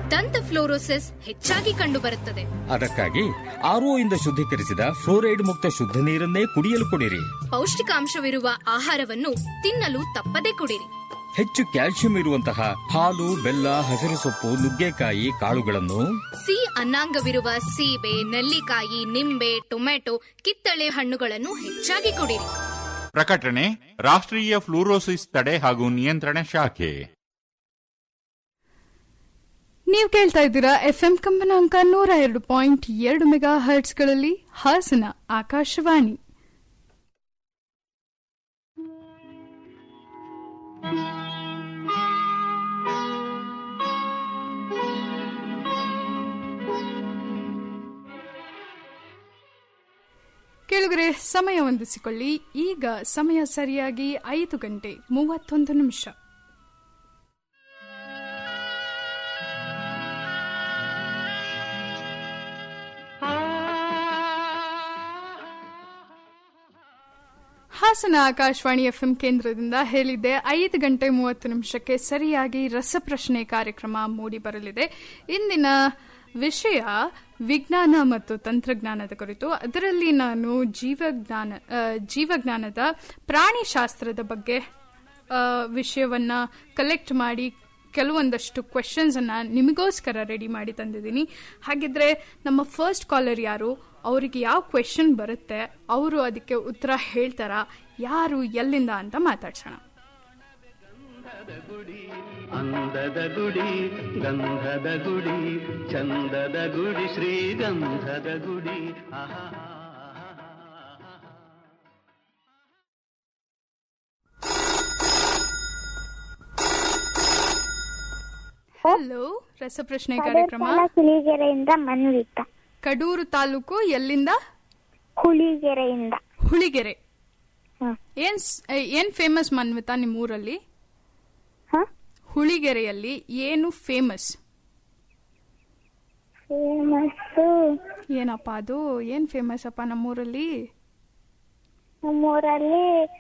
ದಂತ ಫ್ಲೋರೋಸಿಸ್ ಹೆಚ್ಚಾಗಿ ಕಂಡುಬರುತ್ತದೆ ಅದಕ್ಕಾಗಿ ಆರ್ಒ ಇಂದ ಶುದ್ಧೀಕರಿಸಿದ ಫ್ಲೋರೈಡ್ ಮುಕ್ತ ಶುದ್ಧ ನೀರನ್ನೇ ಕುಡಿಯಲು ಕೊಡಿರಿ ಪೌಷ್ಟಿಕಾಂಶವಿರುವ ಆಹಾರವನ್ನು ತಿನ್ನಲು ತಪ್ಪದೇ ಕುಡಿರಿ ಹೆಚ್ಚು ಕ್ಯಾಲ್ಸಿಯಂ ಇರುವಂತಹ ಹಾಲು ಬೆಲ್ಲ ಹಸಿರು ಸೊಪ್ಪು ನುಗ್ಗೆಕಾಯಿ ಕಾಳುಗಳನ್ನು ಸಿ ಅನ್ನಾಂಗವಿರುವ ಸೀಬೆ ನೆಲ್ಲಿಕಾಯಿ ನಿಂಬೆ ಟೊಮೆಟೊ ಕಿತ್ತಳೆ ಹಣ್ಣುಗಳನ್ನು ಹೆಚ್ಚಾಗಿ ಕುಡಿರಿ ಪ್ರಕಟಣೆ ರಾಷ್ಟ್ರೀಯ ಫ್ಲೂರೋಸಿಸ್ ತಡೆ ಹಾಗೂ ನಿಯಂತ್ರಣ ಶಾಖೆ ನೀವು ಕೇಳ್ತಾ ಇದ್ದೀರಾ ಎಫ್ ಎಂ ಕಂಪನಾಂಕ ನೂರ ಎರಡು ಪಾಯಿಂಟ್ ಎರಡು ಮೆಗಾ ಹರ್ಟ್ಸ್ಗಳಲ್ಲಿ ಹಾಸನ ಆಕಾಶವಾಣಿ ಕೆಳಗರೆ ಸಮಯ ಹೊಂದಿಸಿಕೊಳ್ಳಿ ಈಗ ಸಮಯ ಸರಿಯಾಗಿ ಐದು ಗಂಟೆ ಮೂವತ್ತೊಂದು ನಿಮಿಷ ಹಾಸನ ಆಕಾಶವಾಣಿ ಎಫ್ಎಂ ಕೇಂದ್ರದಿಂದ ಹೇಳಿದ್ದೆ ಐದು ಗಂಟೆ ಮೂವತ್ತು ನಿಮಿಷಕ್ಕೆ ಸರಿಯಾಗಿ ರಸಪ್ರಶ್ನೆ ಕಾರ್ಯಕ್ರಮ ಮೂಡಿ ಬರಲಿದೆ ಇಂದಿನ ವಿಷಯ ವಿಜ್ಞಾನ ಮತ್ತು ತಂತ್ರಜ್ಞಾನದ ಕುರಿತು ಅದರಲ್ಲಿ ನಾನು ಜೀವಜ್ಞಾನ ಆ, ಜೀವಜ್ಞಾನದ ಪ್ರಾಣಿಶಾಸ್ತ್ರದ ಬಗ್ಗೆ ಆ, ವಿಷಯವನ್ನ ಕಲೆಕ್ಟ್ ಮಾಡಿ ಕೆಲವೊಂದಷ್ಟು ಕ್ವೆಶನ್ಸ್ ಅನ್ನ ನಿಮಗೋಸ್ಕರ ರೆಡಿ ಮಾಡಿ ತಂದಿದ್ದೀನಿ ಹಾಗಿದ್ರೆ ನಮ್ಮ ಫಸ್ಟ್ ಕಾಲರ್ ಯಾರು ಅವರಿಗೆ ಯಾವ ಕ್ವೆಶನ್ ಬರುತ್ತೆ ಅವರು ಅದಕ್ಕೆ ಉತ್ತರ ಹೇಳ್ತಾರಾ ಯಾರು ಎಲ್ಲಿಂದ ಅಂತ ಮಾತಾಡ್ಸೋಣ ಅಂದದ ಗುಡಿ ಗಂಧದ ಗುಡಿ ಚಂದದ ಗುಡಿ ಶ್ರೀಗಂಧದ ಗುಡಿ ಆಹಾ ಹಲೋ ರಸಪ್ರಶ್ನೆ ಕಾರ್ಯಕ್ರಮ ಹುಲಿಗೆರೆಯಿಂದ ಮನ್ವಿತ ಕಡೂರು ತಾಲೂಕು ಎಲ್ಲಿಂದ ಹುಲಿಗೆರೆಯಿಂದ ಹುಳಿಗೆರೆ ಹ್ಮ್. ಏನ್ ಸ್- ಏನ್ ಫೇಮಸ್ ಮನ್ವಿತಾ ನಿಮ್ಮ ಊರಲ್ಲಿ ಹ? ಹುಳಿಗೆರೆಯಲ್ಲಿ ಏನು ಫೇಮಸ್ ಫೇಮಸ್ಸು ಏನಪ್ಪ ಅದು ಏನ್ ಫೇಮಸ್ ಅಪ್ಪ ನಮ್ಮೂರಲ್ಲಿ ನಮ್ಮೂರಲ್ಲಿ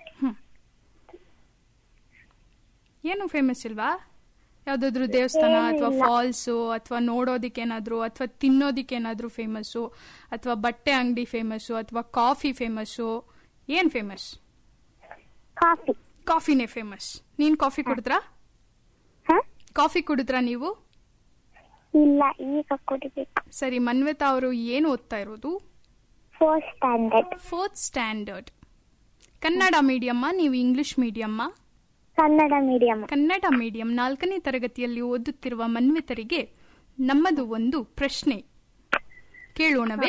ಏನು ಫೇಮಸ್ ಇಲ್ವಾ ಯಾವ್ದಾದ್ರು ದೇವಸ್ಥಾನ ಅಥವಾ ಫಾಲ್ಸು ಅಥವಾ ನೋಡೋದಿಕ್ಕೇನಾದ್ರು ಅಥವಾ ತಿನ್ನೋದಿಕ್ಕೇನಾದ್ರೂ ಫೇಮಸ್ಸು ಅಥವಾ ಬಟ್ಟೆ ಅಂಗಡಿ ಫೇಮಸ್ಸು ಅಥವಾ ಕಾಫಿ ಫೇಮಸ್ಸು ಏನ್ ಫೇಮಸ್ ಕಾಫಿ ಕಾಫಿನೇ ಫೇಮಸ್ ನೀನ್ ಕಾಫಿ ಕುಡಿದ್ರಾ ಹ ಕಾಫಿ ಕುಡಿದ್ರಾ ನೀವು ಇಲ್ಲ ಈಗ ಕುಡಿಬೇಕು ಸರಿ ಮನ್ವಿತಾ ಅವರು ಏನು ಓದ್ತಾ ಇರೋದು fourth standard fourth standard Kannada ಮೀಡಿಯಮ್ಮ ನೀವು ಇಂಗ್ಲಿಷ್ ಮೀಡಿಯಮ್ಮ ಕನ್ನಡ ಮೀಡಿಯಂ ಕನ್ನಡ ಮೀಡಿಯಂ ನಾಲ್ಕನೇ ತರಗತಿಯಲ್ಲಿ ಓದುತ್ತಿರುವ ಮನ್ವಿತರಿಗೆ ನಮ್ಮದು ಒಂದು ಪ್ರಶ್ನೆ ಕೇಳೋಣವೇ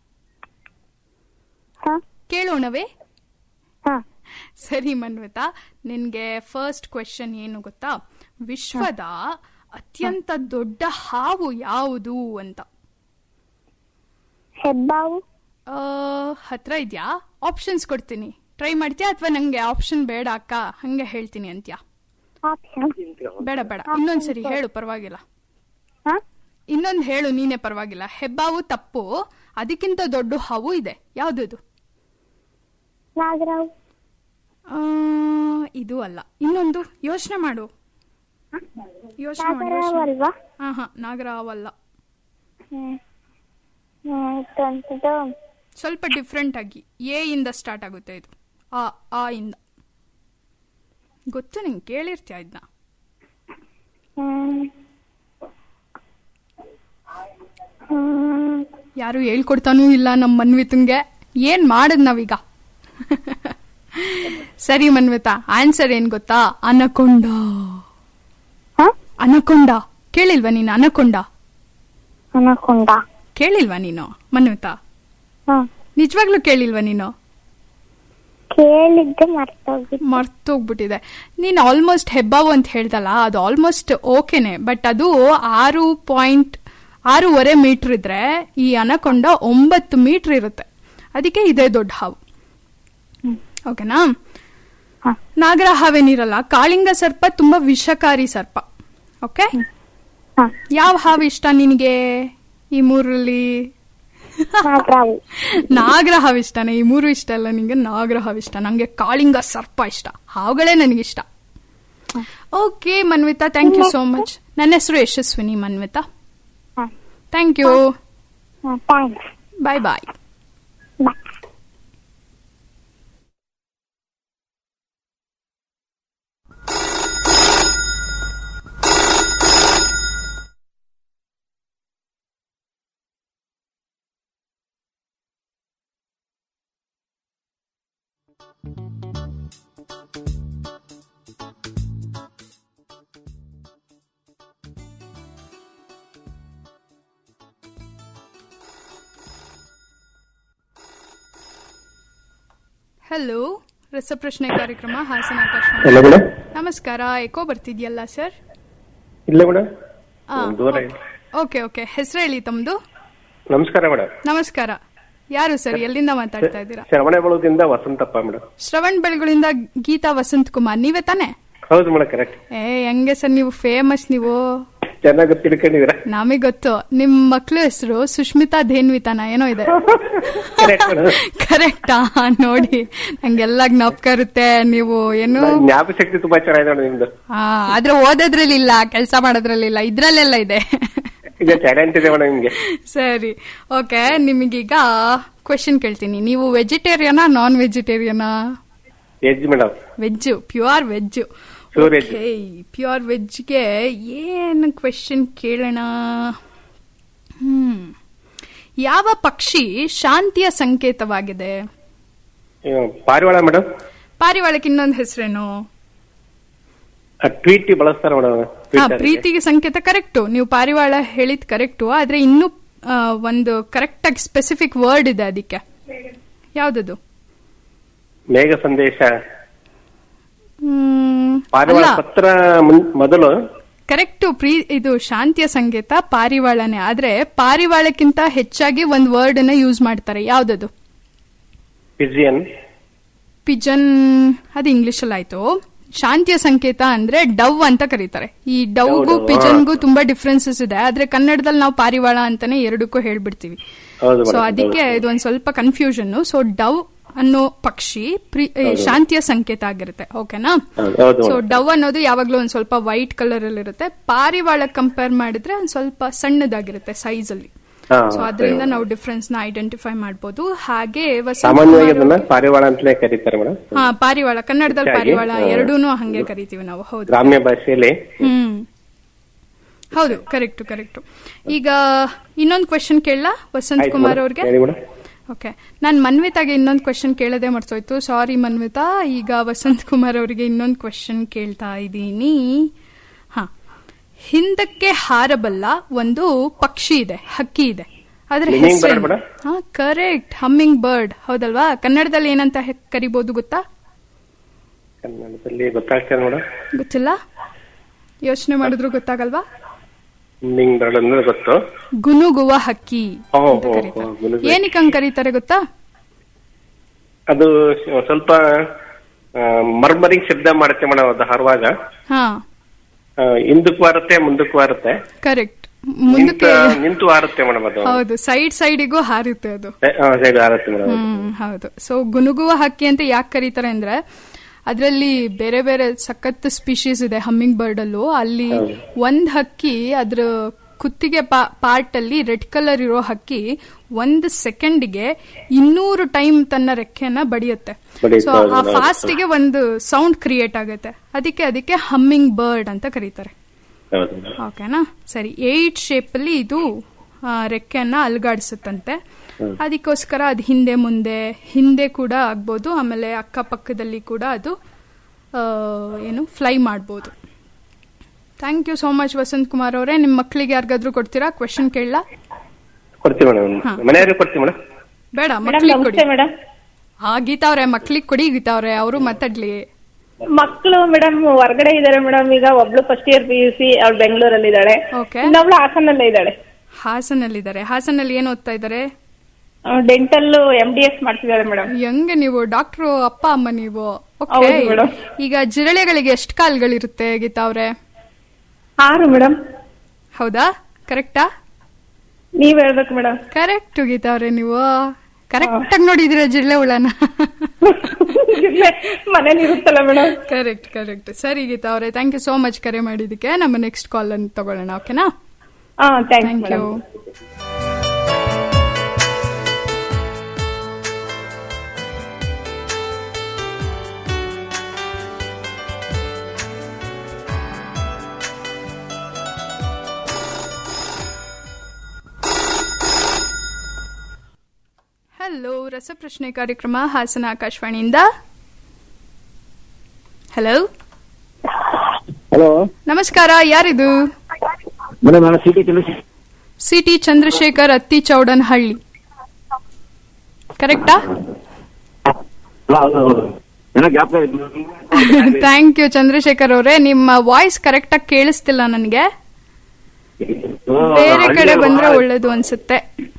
ಹ ಕೇಳೋಣವೇ ಹ ಸರಿ ಮನ್ವಿತಾ ನಿನ್ಗೆ ಫಸ್ಟ್ ಕ್ವೆಶನ್ ಏನು ಗೊತ್ತಾ ವಿಶ್ವದ ಅತ್ಯಂತ ದೊಡ್ಡ ಹಾವು ಯಾವುದು ಅಂತ ಹೆಬ್ಬಾವು ಆ, ಹತ್ರ ಇದ್ಯಾ ಆಪ್ಷನ್ಸ್ ಕೊಡ್ತೀನಿ ಟ್ರೈ ಮಾಡ್ತೀಯಾ ಅಥವಾ ನಂಗೆ ಆಪ್ಷನ್ ಬೇಡ ಅಕ್ಕ ಹಂಗೆ ಹೇಳ್ತೀನಿ ಅಂತ್ಯಾ ಆಪ್ಷನ್ ಬೇಡ ಬೇಡ ಇನ್ನೊಂದ್ಸರಿ ಹೇಳು ಪರವಾಗಿಲ್ಲ ಹ ಇನ್ನೊಂದು ಹೇಳು ನೀನೇ ಪರವಾಗಿಲ್ಲ ಹೆಬ್ಬಾವು ತಪ್ಪು ಅದಕ್ಕಿಂತ ದೊಡ್ಡ ಹಾವು ಇದೆ ಯಾವ್ದದು ನಾಗರಾವ್ ಆ, ಇದು ಅಲ್ಲ ಇನ್ನೊಂದು ಯೋಚನೆ ಮಾಡು ಯೋಚನೆ ಮಾಡು ನಾಗರಾವ್ ಯೋಚ್ನೆ ಮಾಡು. ಅಲ್ವಾ ಹಾ ಹಾ ನಾಗರಾವ್ ಅಲ್ಲ ಹ್ಮ್ ಹ್ಮ್ ಇದಂತದ್ದು ಸ್ವಲ್ಪ ಡಿಫ್ರೆಂಟ್ ಆಗಿ ಎ ಇಂದ ಸ್ಟಾರ್ಟ್ ಆಗುತ್ತೆ ಇದು ಆ ಆ ಇಂದ ಗೊತ್ತು ನಿಂಗೆ ಕೇಳಿರ್ತೀಯ ಇದನ್ನ ಹ್ಮ್ ಹ್ಮ್ ಯಾರು ಹೇಳ್ಕೊಡ್ತಾನೂ ಇಲ್ಲ ನಮ್ಮ ಮನ್ವಿತಂಗೆ ಏನ್ ಮಾಡದ್ ನಾವೀಗ ಸರಿ ಮನ್ವಿತಾ ಆನ್ಸರ್ ಏನ್ ಗೊತ್ತಾ ಅನಕೊಂಡ ಹ ಅನಕೊಂಡ ಕೇಳಿಲ್ವಾ ನೀನು ಅನಕೊಂಡ ಅನಕೊಂಡ ಕೇಳಿಲ್ವಾ ನೀನು ಮನ್ವಿತಾ ಹ ನಿಜವಾಗ್ಲೂ ಕೇಳಿಲ್ವಾ ನೀನು ಕೇಳಿದ್ದೆ ಮರ್ತೋಗಿದ್ದು ಮರ್ತೋಗ್ಬಿಟ್ಟಿದೆ ನೀನು ಆಲ್ಮೋಸ್ಟ್ ಹೆಬ್ಬಾವು ಅಂತ ಹೇಳ್ದಲ್ಲ ಅದು ಆಲ್ಮೋಸ್ಟ್ ಓಕೆನೆ ಬಟ್ ಅದು ಆರು ಪಾಯಿಂಟ್ ಆರೂವರೆ ಮೀಟರ್ ಇದ್ರೆ ಈ ಅನಕೊಂಡ ಒಂಬತ್ತು ಮೀಟರ್ ಇರುತ್ತೆ ಅದಕ್ಕೆ ಇದೇ ದೊಡ್ಡ ಹಾವು ಓಕೆನಾ ಹ. ನಾಗರ ಹಾವೇನಿರಲ್ಲ ಕಾಳಿಂಗ ಸರ್ಪ ತುಂಬಾ ವಿಷಕಾರಿ ಸರ್ಪ ಓಕೆ ಹ ಯಾವ ಹಾವು ಇಷ್ಟ ನಿನಗೆ ಈ ಮೂರಲ್ಲಿ ನಾಗರಾವು ನಾಗರ ಹಾವು ಇಷ್ಟನೇ ಈ ಮೂರು ಇಷ್ಟ ಅಲ್ಲ ನಿಂಗೆ ನಾಗರ ಹಾವು ಇಷ್ಟ ನಂಗೆ ಕಾಳಿಂಗ ಸರ್ಪ ಇಷ್ಟ ಹಾವುಗಳೇ ನನಗಿಷ್ಟ okay Manvita thank you so much ನನ್ನ ಹೆಸರು ಯಶಸ್ವಿನಿ ಮನ್ವಿತಾ ಥ್ಯಾಂಕ್ ಯು ಹಾ thanks bye bye bye hello ರಸಪ್ರಶ್ನೆ ಕಾರ್ಯಕ್ರಮ ಹಾಸನ ಆಕಾಶವಾಣಿ ಹಲೋ ಮೇಡಮ್ ನಮಸ್ಕಾರ ಎಕೋ ಬರ್ತಿದ್ಯಲ್ಲ ಸರ್ ಇಲ್ಲ ಮೇಡಮ್ ಆ, ದೂರ ಇಲ್ಲ. ಓಕೆ ಓಕೆ ಹೆಸರು ಹೇಳಿ ತಮ್ದು ನಮಸ್ಕಾರ ಮೇಡಮ್ ನಮಸ್ಕಾರ ಯಾರು ಸರ್ ಎಲ್ಲಿಂದ ಮಾತಾಡ್ತಾ ಇದ್ದೀರಾ ಶ್ರವಣಬೆಳದಿಂದ ವಸಂತಪ್ಪ ಮೇಡಮ್ ಶ್ರವಣ್ ಬೆಳಗುಳಿಂದ ಗೀತಾ ವಸಂತ್ ಕುಮಾರ್ ನೀವೇ ತಾನೆ ಹೌದು ಮೇಡಮ್ ಕರೆಕ್ಟ್ ಏ ಹೆಂಗೆ ಸರ್ ನೀವು ಫೇಮಸ್ ನೀವು ಚೆನ್ನಾಗಿ ತಿಳ್ಕೊಂಡಿದ್ದೀರಾ ನಮಗೆ ಗೊತ್ತು ನಿಮ್ ಮಕ್ಳು ಹೆಸರು ಸುಷ್ಮಿತಾ ಧೇನ್ವಿತಾನ ಏನೋ ಇದೆ ಕರೆಕ್ಟ್ ಮೇಡಮ್ ಕರೆಕ್ಟಾ ನೋಡಿ ನಂಗೆಲ್ಲ ಜ್ಞಾಪಕ ಇರುತ್ತೆ ನೀವು ಏನು ಜ್ಞಾಪಕ ಶಕ್ತಿ ತುಂಬಾ ಚೆನ್ನಾಗಿದೆ ಮೇಡಮ್ ನಿಮ್ದು ಆ, ಆದ್ರೆ ಓದೋದ್ರಲ್ಲಿಲ್ಲ ಕೆಲಸ ಮಾಡೋದ್ರಲ್ಲಿಲ್ಲ ಇದ್ರಲ್ಲೆಲ್ಲ ಇದೆ ಈಗ ಟ್ಯಾಲೆಂಟ್ ಇದೆ ಮೇಡಮ್ ನಿಮ್ಗೆ ಸರಿ ಓಕೆ ನಿಮಗೀಗ ಕ್ವೆಶನ್ ಕೇಳ್ತೀನಿ ನೀವು ವೆಜಿಟೇರಿಯನಾ ನಾನ್ ವೆಜಿಟೇರಿಯನಾ veg madam veg pure veg Pure veg. Pure ವೆಜ್ಗೆ ಏನು ಕ್ವೆಶನ್ ಕೇಳೋಣ ಹ್ಮ್ ಯಾವ ಪಕ್ಷಿ ಶಾಂತಿಯ ಸಂಕೇತವಾಗಿದೆ ಪಾರಿವಾಳ ಮೇಡಮ್ ಪಾರಿವಾಳಕ್ಕೆ ಇನ್ನೊಂದು ಹೆಸರೇನು ಟ್ವೀಟ್ ಬಳಸ್ತಾರೆ ಮೇಡಮ್ ಹಾ ಪ್ರೀತಿಗೆ ಸಂಕೇತ ಕರೆಕ್ಟು ನೀವು ಪಾರಿವಾಳ ಹೇಳಿದ್ ಕರೆಕ್ಟು ಆದ್ರೆ ಇನ್ನೂ ಆ, ಒಂದು ಕರೆಕ್ಟ್ ಆಗಿ ಸ್ಪೆಸಿಫಿಕ್ ವರ್ಡ್ ಇದೆ ಅದಕ್ಕೆ ಯಾವ್ದದು ಮೇಘ ಸಂದೇಶ ಹ್ಮ್, ಪಾರಿವಾಳ ಅಲ್ಲ ಪತ್ರ ಮುನ್- ಮೊದಲು ಕರೆಕ್ಟು ಪ್ರೀ ಇದು ಶಾಂತಿಯ ಸಂಕೇತ ಪಾರಿವಾಳನೇ ಆದ್ರೆ ಪಾರಿವಾಳಕ್ಕಿಂತ ಹೆಚ್ಚಾಗಿ ಒಂದು ವರ್ಡ್ ಅನ್ನ ಯೂಸ್ ಮಾಡ್ತಾರೆ ಯಾವ್ದದು ಪಿಜಿಯನ್ ಪಿಜನ್ ಅದು ಇಂಗ್ಲಿಷ್ ಅಲ್ಲಿ ಆಯ್ತು ಶಾಂತಿಯ ಸಂಕೇತ ಅಂದ್ರೆ ಡವ್ ಅಂತ ಕರೀತಾರೆ ಈ ಡವ್ಗೂ ಹೌದು, ಪಿಜನ್ಗೂ ತುಂಬಾ ಡಿಫ್ರೆನ್ಸಸ್ ಇದೆ ಆದ್ರೆ ಕನ್ನಡದಲ್ಲಿ ನಾವು ಪಾರಿವಾಳ ಅಂತಾನೆ ಎರಡಕ್ಕೂ ಹೇಳ್ಬಿಡ್ತೀವಿ ಹೌದು ಸೊ ಮೇಡಮ್ ಅದಕ್ಕೆ ಇದು ಒಂದ್ ಸ್ವಲ್ಪ ಕನ್ಫ್ಯೂಷನ್ ಸೊ ಡವ್ ಅನ್ನೋ ಪಕ್ಷಿ ಪ್ರಿ- ಏ, ಶಾಂತಿಯ ಸಂಕೇತ ಆಗಿರುತ್ತೆ ಓಕೆನಾ ಹೌದು, ಹೌದು ಸೊ ಮೇಡಮ್. ಡವ್ ಅನ್ನೋದು ಯಾವಾಗ್ಲೂ ಒಂದ್ ಸ್ವಲ್ಪ ವೈಟ್ ಕಲರ್ ಅಲ್ಲಿ ಇರುತ್ತೆ ಪಾರಿವಾಳ ಕಂಪೇರ್ ಮಾಡಿದ್ರೆ ಒಂದ್ ಸ್ವಲ್ಪ ಸಣ್ಣದಾಗಿರುತ್ತೆ ಸೈಜ್ ಅಲ್ಲಿ ಹಾ, ಸೊ ಸರಿ ಅದರಿಂದ ಮೇಡಮ್. ನಾವು ಡಿಫ್ರೆನ್ಸ್ ನ ಐಡೆಂಟಿಫೈ ಮಾಡಬಹುದು ಹಾಗೆ ವಸಂತ್ ಸಾಮಾನ್ಯವಾಗಿ ಕುಮಾರ್ ಅದನ್ನ ಅವ್ರಿಗೆ- ಪಾರಿವಾಳ ಅಂತಲೇ ಕರೀತಾರೆ ಮೇಡಮ್ ಹಾ ಪಾರಿವಾಳ ಕನ್ನಡದಲ್ಲಿ ಹೆಚ್ಚಾಗಿ, ಪಾರಿವಾಳ ಹಾ. ಎರಡೂನು ಹಂಗೆ ಕರಿತೀವಿ ನಾವು ಹೌದು ಗ್ರಾಮ್ಯ ಭಾಷೆಯಲ್ಲಿ ಹ್ಮ್ ಹೌದು ಕರೆಕ್ಟ್ ಕರೆಕ್ಟ್ ಈಗ ಇನ್ನೊಂದು ಕ್ವೆಶನ್ ಕೇಳಲಾ ವಸಂತ್ ಆಯ್ತು ಕುಮಾರ್ ಮೇಡಮ್. ಅವ್ರಿಗೆ ಹೇಳಿ ಮೇಡಮ್ ಓಕೆ ನಾನು ಮನ್ವಿತಾಗೆ ಇನ್ನೊಂದು ಕ್ವೆಶನ್ ಕೇಳದೆ ಮರ್ತೋಯ್ತು ಸಾರಿ ಮನ್ವಿತಾ ಈಗ ವಸಂತ್ ಕುಮಾರ್ ಅವರಿಗೆ ಇನ್ನೊಂದು ಕ್ವೆಶನ್ ಕೇಳ್ತಾ ಇದ್ದೀನಿ ಹಾ ಹಿಂದಕ್ಕೆ ಹಾರಬಲ್ಲ ಒಂದು ಪಕ್ಷಿ ಇದೆ ಹಕ್ಕಿ ಇದೆ ಅದ್ರ Humming bird ಹೆಸರು ಮೇಡಮ್? ಹಾ ಕರೆಕ್ಟ್ ಹಮ್ಮಿಂಗ್ ಬರ್ಡ್ ಹೌದಲ್ವಾ ಕನ್ನಡದಲ್ಲಿ ಏನಂತ ಹೆ- ಕರಿಬೋದು ಗೊತ್ತಾ ಕನ್ನಡದಲ್ಲಿ ಗೊತ್ತಾಗ್ತದೆ ಮೇಡಮ್ ಗೊತ್ತಿಲ್ಲ ಯೋಚನೆ ಮಾಡಿದ್ರು ಗೊತ್ತಾಗಲ್ವಾ ನಿಂಗ್ ಬರ್ಡ್ ಅಂದ್ರೆ ಗೊತ್ತು ಗುನುಗುವ ಹಕ್ಕಿ ಓ, ಅಂತ ಓ, ಓ, ಕರೀತಾರೆ ಗುನುಗುವ ಏನಕ್ಕೆ ಹಂಗ್ ಕರೀತಾರೆ ಗೊತ್ತಾ ಅದು ಸ್ವಲ್ಪ ಮರ್ಮರಿಂಗ್ ಶಬ್ದ ಮಾಡುತ್ತೆ ಮೇಡಮ್ ಅದು ಹಾರುವಾಗ ಹಾ ಆ, ಹಿಂದಕ್ಕೂ ಹಾರುತ್ತೆ ಮುಂದಕ್ಕೂ ಹಾರುತ್ತೆ ಕರೆಕ್ಟ್ ನಿಂತು ಮುಂದಕ್ಕೆ ನಿಂತು ಹಾರುತ್ತೆ ಮೇಡಮ್ ಅದು ಹೌದು ಸೈಡ್ ಸೈಡಿಗೂ ಹಾರುತ್ತೆ ಅದು ಸೈಡ್ ಹಾರುತ್ತೆ ಮೇಡಮ್ ಹ್ಮ್ ಹೌದು ಸೊ ಗುನುಗುವ ಹಕ್ಕಿ ಅಂತ ಯಾಕೆ ಕರೀತಾರೆ ಅಂದ್ರೆ ಅದರಲ್ಲಿ ಬೇರೆ ಬೇರೆ ಸಖತ್ ಸ್ಪೀಶೀಸ್ ಇದೆ ಹಮ್ಮಿಂಗ್ ಬರ್ಡ್ ಅಲ್ಲೂ ಅಲ್ಲಿ ಒಂದ್ ಹಕ್ಕಿ ಅದ್ರ ಕುತ್ತಿಗೆ ಪಾರ್ಟ್ ಅಲ್ಲಿ ರೆಡ್ ಕಲರ್ ಇರೋ ಹಕ್ಕಿ ಒಂದ್ ಸೆಕೆಂಡ್ಗೆ ಇನ್ನೂರು ಟೈಮ್ ತನ್ನ ರೆಕ್ಕೆನ ಬಡಿಯುತ್ತೆ ಬಡಿಯುತ್ತೆ, ಸೊ ಹೌದು, ಆ ಹೌದು. ಫಾಸ್ಟ್ ಗೆ ಒಂದು ಸೌಂಡ್ ಕ್ರಿಯೇಟ್ ಆಗುತ್ತೆ ಅದಕ್ಕೆ ಅದಕ್ಕೆ ಹಮ್ಮಿಂಗ್ ಬರ್ಡ್ ಅಂತ ಕರೀತಾರೆ ಹೌದು ಮೇಡಮ್ ಓಕೆನಾ ಸರಿ ಏಟ್ ಶೇಪ್ ಅಲ್ಲಿ ಇದು ಆ, ರೆಕ್ಕೆಯನ್ನ ಅಲ್ಗಾಡಿಸುತ್ತಂತೆ ಅದಕ್ಕೋಸ್ಕರ ಅದು ಹಿಂದೆ ಮುಂದೆ ಹಿಂದೆ ಕೂಡ ಆಗ್ಬೋದು ಆಮೇಲೆ ಅಕ್ಕಪಕ್ಕದಲ್ಲಿ ಕೂಡ ಅದು ಆ, ಏನು ಫ್ಲೈ ಮಾಡ್ಬೋದು thank you so much Vasanth Kumar ಅವರೇ ನಿಮ್ಮ ಮಕ್ಕಳಿಗೆ ಯಾರಿಗಾದ್ರೂ ಕೊಡ್ತೀರಾ ಕ್ವೆಶನ್ ಕೇಳಲಾ ಕೊಡ್ತೀವಿ ಮೇಡಮ್ ಮನೆಯವ್ರಿಗೆ ಕೊಡ್ತೀವಿ ಮೇಡಮ್ ಬೇಡ ಮೇಡಮ್ ಮಕ್ಕಳಿಗೆ ಕೊಡಿ ನಮಸ್ತೆ ಮೇಡಮ್ ಹಾ ಗೀತಾ ಅವ್ರೆ ಮಕ್ಕಳಿಗೆ ಕೊಡಿ ಗೀತಾ ಅವ್ರೆ ಅವರು ಮಾತಾಡ್ಲಿ ಮಕ್ಕಳು ಮೇಡಮ್ ಹೊರಗಡೆ ಇದಾರೆ ಮೇಡಮ್ ಈಗ ಒಬ್ಳು first year P U C ಅವಳು ಬೆಂಗಳೂರಲ್ಲಿ ಇದ್ದಾಳೆ ಓಕೆ ಇನ್ನೊಬ್ಳು ಹಾಸನಲ್ಲೇ ಇದ್ದಾಳೆ ಹಾಸನಲ್ಲಿದ್ದಾರೆ ಹಾಸನಲ್ಲಿ ಏನು ಓದ್ತಾ ಇದ್ದಾರೆ ಡೆಂಟಲ್ ಎಂ ಡಿ ಎಸ್ ಮಾಡ್ತಿದ್ದಾರೆ ಮೇಡಮ್ ಹೆಂಗೆ ನೀವು ಡಾಕ್ಟ್ರು ಅಪ್ಪ ಅಮ್ಮ ನೀವು ಓಕೆ ಹೌದು ಮೇಡಮ್. ಈಗ ಜಿರಳೆಗಳಿಗೆ ಎಷ್ಟು ಕಾಲ್ಗಳಿರುತ್ತೆ ಗೀತಾ ಅವ್ರೆ ಆರು ಮೇಡಮ್ ಹೌದಾ ಕರೆಕ್ಟಾ ನೀವ್ ಹೇಳ್ಬೇಕು ಮೇಡಮ್ ಕರೆಕ್ಟ್ ಗೀತಾ ಅವ್ರೆ ನೀವು ಕರೆಕ್ಟ್ ಆಗಿ ನೋಡಿದಿರ ಜಿರಳೆ ಹುಳನ ಮನೇಲಿ ಇರುತ್ತಲ್ಲ ಮೇಡಮ್ ಕರೆಕ್ಟ್ ಕರೆಕ್ಟ್ ಸರಿ ಗೀತಾ ಅವ್ರೆ ಥ್ಯಾಂಕ್ ಯು ಸೋ ಮಚ್ ಕರೆ ಮಾಡಿದ್ದಕ್ಕೆ ನಮ್ಮ ನೆಕ್ಸ್ಟ್ ಕಾಲ್ ಅನ್ನು ತಗೊಳ್ಳೋಣ ಓಕೆನಾ ಹಾ thanks thank madam you hello ರಸಪ್ರಶ್ನೆ ಕಾರ್ಯಕ್ರಮ ಹಾಸನ ಆಕಾಶವಾಣಿಯಿಂದ ಹಲೋ ಹಲೋ ನಮಸ್ಕಾರ ಯಾರಿದು ಮೇಡಮ್ ನಾನು ಸಿಟಿ ಚಂದ್ರಶೇಖರ್ ಸಿಟಿ ಚಂದ್ರಶೇಖರ್ ಅತ್ತಿ ಚೌಡನಹಳ್ಳಿ ಕರೆಕ್ಟಾ ಏನೋ ಜ್ಞಾಪಕ ಥ್ಯಾಂಕ್ ಯು ಚಂದ್ರಶೇಖರ್ ಅವರೇ ನಿಮ್ಮ ವಾಯ್ಸ್ ಕರೆಕ್ಟ್ ಆಗಿ ಕೇಳಿಸ್ತಿಲ್ಲ ನನಗೆ ಬೇರೆ ಕಡೆ ಬಂದ್ರೆ ಒಳ್ಳೇದು ಅನ್ಸುತ್ತೆ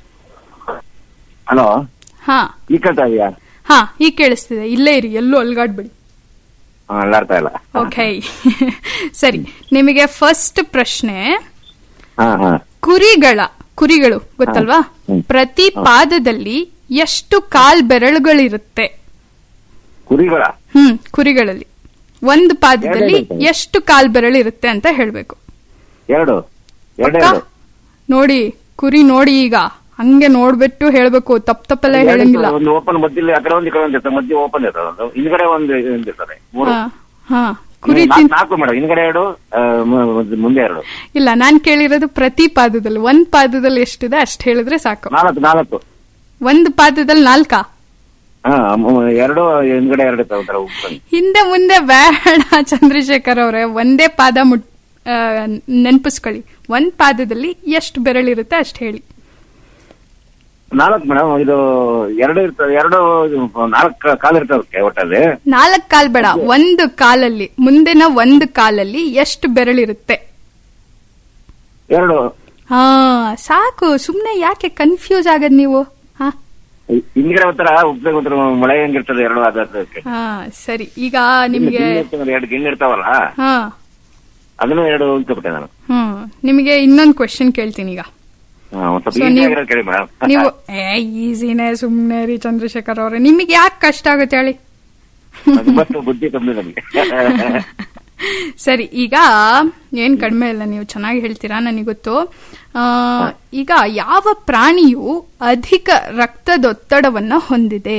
ಹಲೋ ಹಾ ಈ ಕೇಳ್ತಾ ಇದೆಯಾ ಹಾ ಈಗ ಕೇಳಿಸ್ತಿದೆ ಇಲ್ಲೇ ಇರಿ ಎಲ್ಲೂ ಅಲ್ಗಾಡ್ಬೇಡಿ ಹಾ ಅಲ್ಲಾಡ್ತಾ ಇಲ್ಲ ಓಕೆ ಸರಿ ನಿಮಗೆ ಫಸ್ಟ್ ಪ್ರಶ್ನೆ ಹಾ ಹಾ ಕುರಿಗಳ ಕುರಿಗಳು ಗೊತ್ತಲ್ವಾ ಹ್ಮ್. ಪ್ರತಿ ಪಾದದಲ್ಲಿ ಎಷ್ಟು ಕಾಲ್ ಬೆರಳುಗಳಿರುತ್ತೆ ಕುರಿಗಳ ಹ್ಮ್ ಕುರಿಗಳಲ್ಲಿ ಒಂದು ಪಾದದಲ್ಲಿ ಎರಡು ಎಷ್ಟು ಕಾಲ್ ಬೆರಳಿರುತ್ತೆ ಅಂತ ಹೇಳ್ಬೇಕು ಎರಡು ಎರಡು ಪಕ್ಕಾ? ಎರಡು ನೋಡಿ ಕುರಿ ನೋಡಿ ಈಗ ಹಂಗೆ ನೋಡ್ಬಿಟ್ಟು ಹೇಳ್ಬೇಕು ತಪ್ಪ ತಪ್ಪೆಲ್ಲ ಎರಡು ಹೇಳಂಗಿಲ್ಲ ಒಂದು ಓಪನ್ ಮಧ್ಯದಲ್ಲಿ ಆ ಕಡೆ ಒಂದು ಈ ಕಡೆ ಒಂದು ಇರ್ತದೆ ಮಧ್ಯೆ ಓಪನ್ ಇರ್ತದೆ ಒಂದು ಹಿಂದ್ಗಡೆ ಒಂದು ಇದು ಇರ್ತದೆ ಮೂರು ಹಾ ಹಾ ಕುರಿ ನಾಲ್ಕು- ತಿನ್ ನಾಲ್ಕು ಮೇಡಮ್ ಹಿಂದ್ಗಡೆ ಎರಡು ಆ, ಮು- ಮು- ಮುಂದೆ ಎರಡು ಇಲ್ಲ ನಾನ್ ಕೇಳಿರೋದು ಪ್ರತಿ ಪಾದದಲ್ಲಿ ಒಂದ್ ಪಾದದಲ್ಲಿ ಎಷ್ಟಿದೆ ಅಷ್ಟ್ ಹೇಳಿದ್ರೆ ಸಾಕು ನಾಲ್ಕು ನಾಲ್ಕು ಒಂದ್ ಪಾದದಲ್ಲಿ ನಾಲ್ಕಾ ಹಾ ಮು- ಎರಡು ಹಿಂದ್ಗಡೆ ಎರಡು ಇರ್ತವೆ ಒಂಥರ open. ಹಿಂದೆ ಮುಂದೆ ಬೇಡ ಚಂದ್ರಶೇಖರ್ ಅವರೇ ಒಂದೇ ಪಾದ ಮುಟ್ ಆ, ನೆನ್ಪಿಸ್ಕೊಳ್ಳಿ ಒಂದ್ ಪಾದದಲ್ಲಿ ಎಷ್ಟು ಬೆರಳಿರುತ್ತೆ ಅಷ್ಟು ಹೇಳಿ ನಾಲ್ಕು ಮೇಡಮ್ ಇದು ಎರಡು ಇರ್ತದೆ ಎರಡು ನಾಲ್ಕು ಕಾಲು ಇರ್ತದೆ ಒಟ್ಟಲ್ಲಿ ನಾಲ್ಕ್ ಕಾಲ್ ಬೇಡ ಒಂದು ಕಾಲಲ್ಲಿ ಮುಂದಿನ ಒಂದು ಕಾಲಲ್ಲಿ ಎಷ್ಟು ಬೆರಳಿರುತ್ತೆ ಎರಡು ಹಾ ಸಾಕು ಸುಮ್ನೆ ಯಾಕೆ ಕನ್ಫ್ಯೂಸ್ ಆಗದ್ ನೀವು ಹಾ ಹಿಂದ್ಗಡೆ ಒಂಥರ ಉಪ್ಪಿಗೆ ಒಂಥರ ಮಳೆ ಹೆಂಗಿರ್ತದೆ ಎರಡು ಅದಕ್ಕೆ ಹಾ ಸರಿ ಈಗ ನಿಮ್ಗೆ ಎರಡು ಗಿಣ್ಣು ಇರ್ತಾವಲ್ಲ ಹಾ ಅದನ್ನು ಎರಡು ಉಂಟುಬಿಟ್ಟೆ ನಾನು ಹ್ಮ್ ನಿಮಗೆ ಇನ್ನೊಂದು ಕ್ವೆಶನ್ ಕೇಳ್ತೀನಿ ಈಗ ಹಾ, ಒಂದ್ ಸ್ವಲ್ಪ So easy ನೀವು- ಆಗಿರೋದ್ ಕೇಳಿ ಮೇಡಮ್ ನೀವು ಏ ಈಸಿನೇ ಸುಮ್ನೆ ರೀ ಚಂದ್ರಶೇಖರ್ ಅವ್ರೆ ನಿಮಗೆ ಯಾಕೆ ಕಷ್ಟ ಆಗುತ್ತೆ ಹೇಳಿ ಇವತ್ತು ಬುದ್ಧಿ ಕಮ್ಮಿ ನಮಗೆ ಸರಿ ಈಗ ಏನ್ ಕಡಿಮೆ ಇಲ್ಲ ನೀವು ಚೆನ್ನಾಗಿ ಹೇಳ್ತೀರಾ ನನಗೆ ಗೊತ್ತು ಆ, ಈಗ ಯಾವ ಪ್ರಾಣಿಯು ಅಧಿಕ ರಕ್ತದೊತ್ತಡವನ್ನ ಹೊಂದಿದೆ